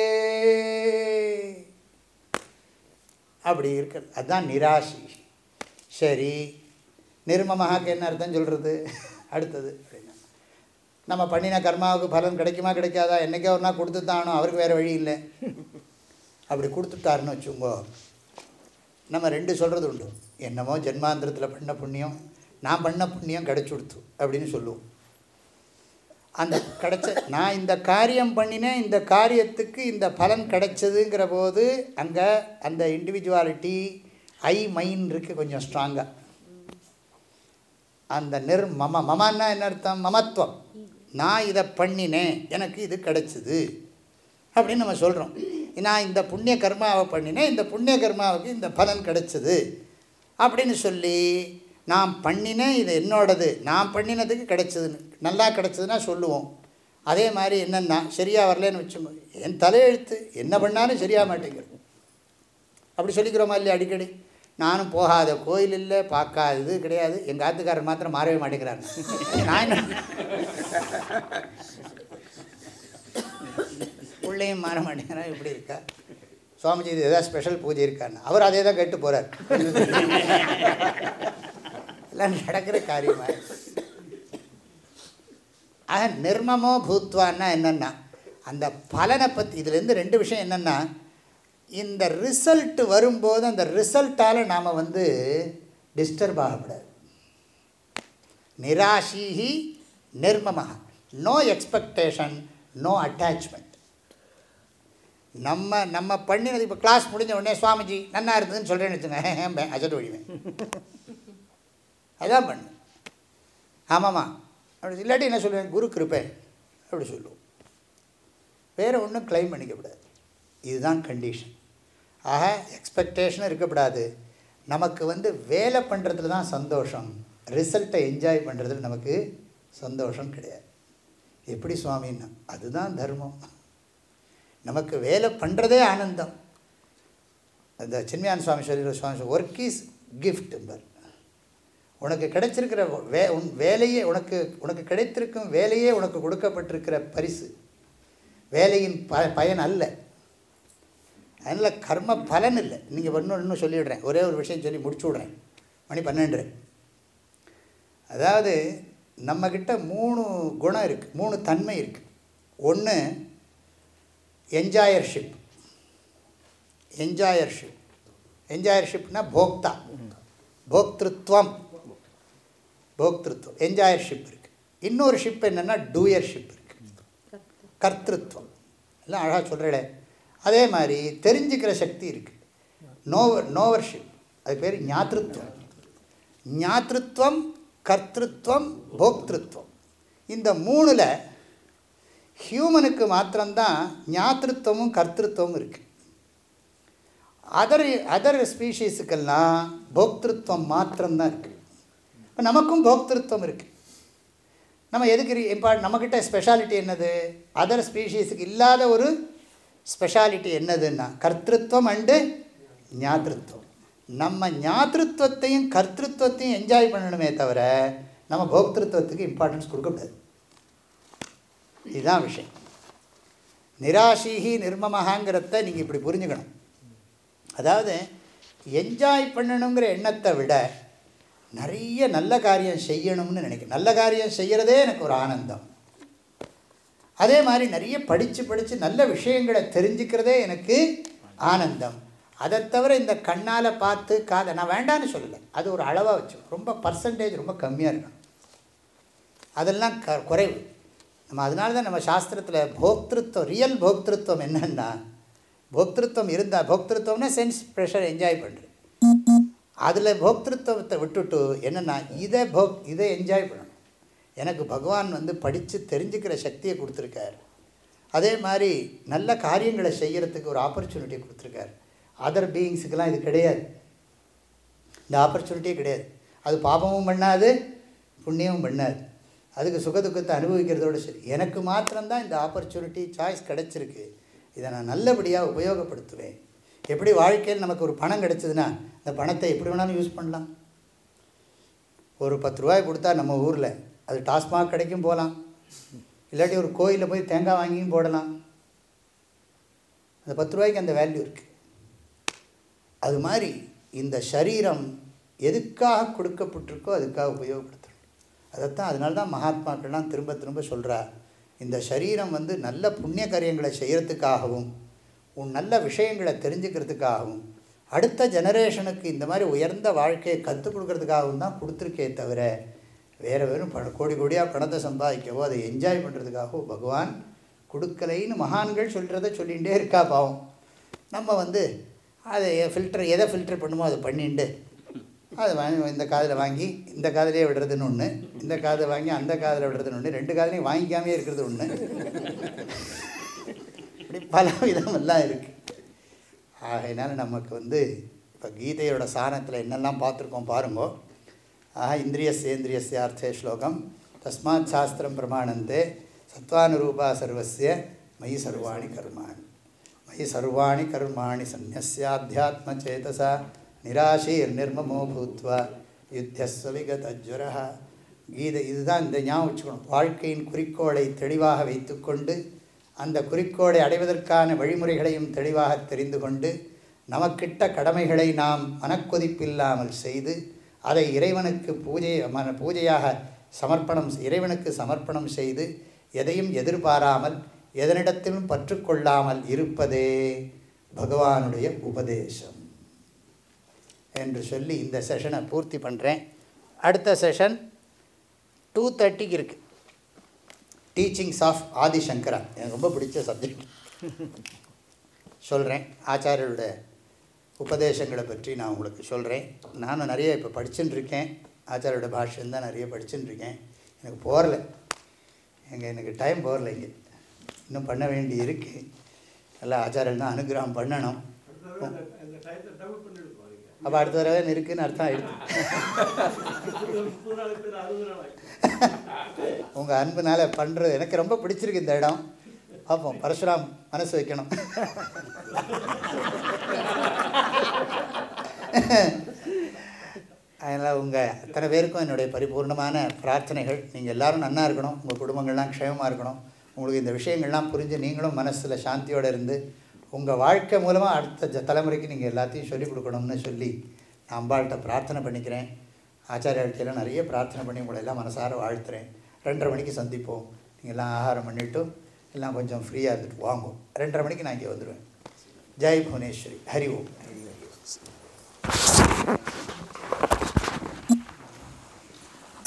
அப்படி இருக்கிறது அதுதான் நிராசி சரி நிர்மமகாக்கு என்ன அர்த்தம் சொல்கிறது அடுத்தது அப்படின்னா நம்ம பண்ணின கர்மாவுக்கு பலன் கிடைக்குமா கிடைக்காதா என்றைக்கே ஒரு நாள் கொடுத்து தானோ அவருக்கு வேறு வழி இல்லை அப்படி கொடுத்துட்டாருன்னு வச்சுங்கோ நம்ம ரெண்டு சொல்கிறது உண்டு என்னமோ ஜென்மாந்திரத்தில் பண்ண புண்ணியம் நான் பண்ண புண்ணியம் கிடைச்சி கொடுத்து அப்படின்னு சொல்லுவோம் அந்த கிடைச்ச நான் இந்த காரியம் பண்ணினேன் இந்த காரியத்துக்கு இந்த பலன் கிடைச்சதுங்கிற போது அங்கே அந்த இண்டிவிஜுவாலிட்டி ஐ மைண்ட் இருக்குது கொஞ்சம் ஸ்ட்ராங்காக அந்த நிர் மம மமன்னா என்ன அர்த்தம் மமத்துவம் நான் இதை பண்ணினேன் எனக்கு இது கிடைச்சிது அப்படின்னு நம்ம சொல்கிறோம் நான் இந்த புண்ணிய கர்மாவை பண்ணினேன் இந்த புண்ணிய கர்மாவுக்கு இந்த பலன் கிடைச்சது அப்படின்னு சொல்லி நான் பண்ணினேன் இது என்னோடது நான் பண்ணினதுக்கு கிடைச்சதுன்னு நல்லா கிடைச்சதுன்னா சொல்லுவோம் அதே மாதிரி என்னென்னா சரியாக வரலன்னு வச்சுக்கோ என் தலையெழுத்து என்ன பண்ணாலும் சரியாக மாட்டேங்கிறது அப்படி சொல்லிக்கிறோமா இல்லையா அடிக்கடி நானும் போகாத கோயில் இல்லை பார்க்காதது கிடையாது எங்கள் ஆத்துக்காரர் மாத்திரம் மாறவே மாட்டேங்கிறாங்க நான் என்ன பிள்ளையும் மாற மாட்டேங்கிறான் இப்படி இருக்கா சுவாமிஜி இது ஏதாவது ஸ்பெஷல் பூஜை இருக்கான்னு அவர் அதே தான் கேட்டு போகிறார் எல்லாம் நடக்கிற காரியமாக ஆக நிர்மமோ பூத்வான்னா என்னென்னா அந்த பலனை பற்றி இதுலேருந்து ரெண்டு விஷயம் என்னென்னா இந்த ரிசல்ட் வரும்போது அந்த ரிசல்ட்டால் நாம் வந்து டிஸ்டர்ப் ஆகக்கூடாது நிராசீஹி நிர்மமஹ நோ எக்ஸ்பெக்டேஷன் நோ அட்டாச்மெண்ட் நம்ம நம்ம பண்ணினது இப்போ கிளாஸ் முடிஞ்ச உடனே சுவாமிஜி நன்னா இருந்ததுன்னு சொல்கிறேன்னு வச்சுங்க அஜட் வழிவேன் அதான் பண்ணு ஆமாம்மா அப்படி இல்லாட்டி என்ன சொல்லுவேன் குரு கிருப்பை அப்படி சொல்லுவோம் வேறு ஒன்றும் க்ளைம் பண்ணிக்கக்கூடாது இதுதான் கண்டிஷன் ஆக எக்ஸ்பெக்டேஷனும் இருக்கக்கூடாது நமக்கு வந்து வேலை பண்ணுறதுல தான் சந்தோஷம் ரிசல்ட்டை என்ஜாய் பண்ணுறதுல நமக்கு சந்தோஷம் கிடையாது எப்படி சுவாமின்னா அதுதான் தர்மம் நமக்கு வேலை பண்ணுறதே ஆனந்தம் அந்த சின்மயான் சுவாமி சொல்லிடுற Swami work is gift for உனக்கு கிடைச்சிருக்கிற வே உன் வேலையே உனக்கு உனக்கு கிடைத்திருக்கும் வேலையே உனக்கு கொடுக்கப்பட்டிருக்கிற பரிசு வேலையின் ப பயன் அல்ல அதனால் கர்ம பலன் இல்லை நீங்கள் இன்னும் இன்னும் சொல்லிவிடுறேன் ஒரே ஒரு விஷயம் சொல்லி முடிச்சு விட்றேன் மணி பன்னெண்டு அதாவது நம்மக்கிட்ட மூணு குணம் இருக்குது மூணு தன்மை இருக்குது ஒன்று என்ஜாயர்ஷிப் என்ஜாயர்ஷிப் என்ஜாயர்ஷிப்னா போக்தா போக்திருத்வம் போக்திருத்வம் என்ஜாயர்ஷிப் இருக்குது இன்னொரு ஷிப் என்னென்னா டூயர்ஷிப் இருக்குது கர்த்திருவம் எல்லாம் அழகாக சொல்கிறேன் அதே மாதிரி தெரிஞ்சுக்கிற சக்தி இருக்குது நோவர் நோவர்ஷிப் அது பேர் ஞாத்திருத்துவம் ஞாத்திருத்துவம் கர்த்திருவம் போக்திருத்துவம் இந்த மூணில் ஹியூமனுக்கு மாத்திரம்தான் ஞாத்திருத்துவமும் கர்த்திருவமும் இருக்குது அதர் அதர் ஸ்பீஷீஸுக்கெல்லாம் போக்திருத்துவம் மாத்திரம்தான் இருக்குது இப்போ நமக்கும் போக்திருத்துவம் இருக்குது நம்ம எதுக்கு இப்போ நம்மக்கிட்ட ஸ்பெஷாலிட்டி என்னது அதர் ஸ்பீஷீஸுக்கு இல்லாத ஒரு ஸ்பெஷாலிட்டி என்னதுன்னா கர்த்திருவம் அண்டு ஞாத்திருத்துவம் நம்ம ஞாத்திருத்துவத்தையும் கர்த்திருவத்தையும் என்ஜாய் பண்ணணுமே தவிர நம்ம போக்திருத்துவத்துக்கு இம்பார்ட்டன்ஸ் கொடுக்கக்கூடாது இதுதான் விஷயம் நிராசீகி நிர்மமகாங்கிறத நீங்கள் இப்படி புரிஞ்சுக்கணும் அதாவது என்ஜாய் பண்ணணுங்கிற எண்ணத்தை விட நிறைய நல்ல காரியம் செய்யணும்னு நினைக்கிறேன் நல்ல காரியம் செய்கிறதே எனக்கு ஒரு ஆனந்தம் அதே மாதிரி நிறைய படித்து படித்து நல்ல விஷயங்களை தெரிஞ்சுக்கிறதே எனக்கு ஆனந்தம் அதை தவிர இந்த கண்ணால் பார்த்து காதை நான் வேண்டான்னு சொல்லலை அது ஒரு அளவாக வச்சு ரொம்ப பர்சன்டேஜ் ரொம்ப கம்மியாக இருக்கணும் அதெல்லாம் க குறைவு நம்ம அதனால தான் நம்ம சாஸ்திரத்தில் போக்திருத்தம் ரியல் போக்திருத்தம் என்னன்னா போக்திருத்தம் இருந்தால் போக்திருத்தம்னா சென்ஸ் ப்ரெஷர் என்ஜாய் பண்ணுறது அதில் போக்திருத்தத்தை விட்டுட்டு என்னென்னா இதை போக் இதை என்ஜாய் பண்ணணும் எனக்கு பகவான் வந்து படித்து தெரிஞ்சுக்கிற சக்தியை கொடுத்துருக்கார் அதே மாதிரி நல்ல காரியங்களை செய்கிறதுக்கு ஒரு ஆப்பர்ச்சுனிட்டி கொடுத்துருக்காரு அதர் பீயிங்ஸுக்கெல்லாம் இது கிடையாது இந்த ஆப்பர்ச்சுனிட்டியே கிடையாது அது பாபமும் பண்ணாது புண்ணியமும் பண்ணாது அதுக்கு சுகதுக்கத்தை அனுபவிக்கிறதோடு சரி எனக்கு மாத்திரம்தான் இந்த ஆப்பர்ச்சுனிட்டி சாய்ஸ் கிடச்சிருக்கு இதை நான் நல்லபடியாக உபயோகப்படுத்துவேன் எப்படி வாழ்க்கையில் நமக்கு ஒரு பணம் கிடச்சிதுன்னா அந்த பணத்தை எப்படி வேணாலும் யூஸ் பண்ணலாம் ஒரு பத்து ரூபாய் கொடுத்தா நம்ம ஊரில் அது டாஸ்மாக் கடைக்கும் போகலாம் இல்லாட்டி ஒரு கோயிலில் போய் தேங்காய் வாங்கியும் போடலாம் அந்த பத்து ரூபாய்க்கு அந்த வேல்யூ இருக்குது அது மாதிரி இந்த சரீரம் எதுக்காக கொடுக்கப்பட்டிருக்கோ அதுக்காக உபயோகப்படுத்தணும் அதைத்தான் அதனால தான் மகாத்மாக்கள்லாம் திரும்ப திரும்ப சொல்கிறா இந்த சரீரம் வந்து நல்ல புண்ணிய காரியங்களை செய்கிறதுக்காகவும் உன் நல்ல விஷயங்களை தெரிஞ்சுக்கிறதுக்காகவும் அடுத்த ஜெனரேஷனுக்கு இந்த மாதிரி உயர்ந்த வாழ்க்கையை கற்றுக் கொடுக்கறதுக்காகவும் தான் கொடுத்துருக்கே தவிர வேறு வெறும் பண கோடி கோடியாக பணத்தை சம்பாதிக்கவோ அதை என்ஜாய் பண்ணுறதுக்காகவோ பகவான் கொடுக்கலைன்னு மகான்கள் சொல்கிறத சொல்லிகிட்டே இருக்கா பாவம் நம்ம வந்து அதை ஃபில்டர் எதை ஃபில்டர் பண்ணுமோ அதை பண்ணிட்டு அதை வாங்கி இந்த காதில் வாங்கி இந்த காதிலே விடுறதுன்னு ஒன்று இந்த காதை வாங்கி அந்த காதில் விடுறதுன்னு ஒன்று ரெண்டு காதலையும் வாங்கிக்காமே இருக்கிறது ஒன்று இப்படி பல விதமெல்லாம் இருக்குது ஆகையினால நமக்கு வந்து இப்போ கீதையோட சாணத்தில் என்னெல்லாம் பார்த்துருக்கோம் பாருங்கோ ஆஹா இந்திரிய சேந்திரியஸ்ய அர்த்தே ஸ்லோகம் தஸ்மாத் சாஸ்திரம் பிரமாணந்தே சத்வானுரூபா சர்வசிய மயி சர்வாணி கர்மாணி மயி சர்வாணி கர்மாணி சந்நியாத்தியாத்ம சேதசா நிராசீர் நிர்மமோ பூத்வா யுத்தஸ்வ விகதஜ்வரா கீதை இதுதான் இந்த ஞாபகம் வச்சுக்கணும் வாழ்க்கையின் குறிக்கோளை தெளிவாக வைத்துக்கொண்டு அந்த குறிக்கோளை அடைவதற்கான வழிமுறைகளையும் தெளிவாக தெரிந்து கொண்டு நமக்கிட்ட கடமைகளை நாம் மனக்கொதிப்பில்லாமல் செய்து அதை இறைவனுக்கு பூஜை மன பூஜையாக சமர்ப்பணம் இறைவனுக்கு சமர்ப்பணம் செய்து எதையும் எதிர்பாராமல் எதனிடத்திலும் பற்றுக்கொள்ளாமல் இருப்பதே பகவானுடைய உபதேசம் என்று சொல்லி இந்த செஷனை பூர்த்தி பண்ணுறேன் அடுத்த செஷன் டூ தேர்ட்டிக்கு இருக்குது டீச்சிங்ஸ் ஆஃப் ஆதிசங்கரா எனக்கு ரொம்ப பிடிச்ச சப்ஜெக்ட் சொல்கிறேன் ஆச்சாரியரோட உபதேசங்களை பற்றி நான் உங்களுக்கு சொல்கிறேன் நானும் நிறைய இப்போ படிச்சுட்டு இருக்கேன் ஆச்சாரியோட பாஷ்யம் தான் நிறைய படிச்சுட்டு இருக்கேன் எனக்கு போகல எங்க எனக்கு டைம் போகல இங்கே இன்னும் பண்ண வேண்டி இருக்குது நல்லா ஆச்சாரியன் தான் அனுகிரகம் பண்ணணும் அப்போ அடுத்த தடவை இருக்குன்னு அர்த்தம் ஆயிடுச்சு உங்கள் அன்புனால பண்ணுறது எனக்கு ரொம்ப பிடிச்சிருக்கு இந்த இடம் பார்ப்போம் பரசுராம் மனசு வைக்கணும் அதனால் உங்கள் அத்தனை பேருக்கும் என்னுடைய பரிபூர்ணமான பிரார்த்தனைகள் நீங்கள் எல்லாரும் நன்னா இருக்கணும் உங்கள் குடும்பங்கள்லாம் க்ஷேமமாக இருக்கணும் உங்களுக்கு இந்த விஷயங்கள்லாம் புரிஞ்சு நீங்களும் மனசில் சாந்தியோடு இருந்து உங்கள் வாழ்க்கை மூலமாக அடுத்த ஜ- தலைமுறைக்கு நீங்கள் எல்லாத்தையும் சொல்லிக் கொடுக்கணும்னு சொல்லி நான் அம்பாள்கிட்ட பிரார்த்தனை பண்ணிக்கிறேன் ஆச்சாரியாள்கிட்டலாம் நிறைய பிரார்த்தனை பண்ணி உங்களை எல்லாம் மனசார வாழ்த்துறேன் ரெண்டரை மணிக்கு சந்திப்போம் நீங்கள் எல்லாம் ஆகாரம் பண்ணிவிட்டு எல்லாம் கொஞ்சம் ஃப்ரீயாக இருந்துட்டு வாங்கும் ரெண்டரை மணிக்கு நான் இங்கே வந்துடுவேன் ஜெய் புவனேஸ்வரி ஹரி ஓம்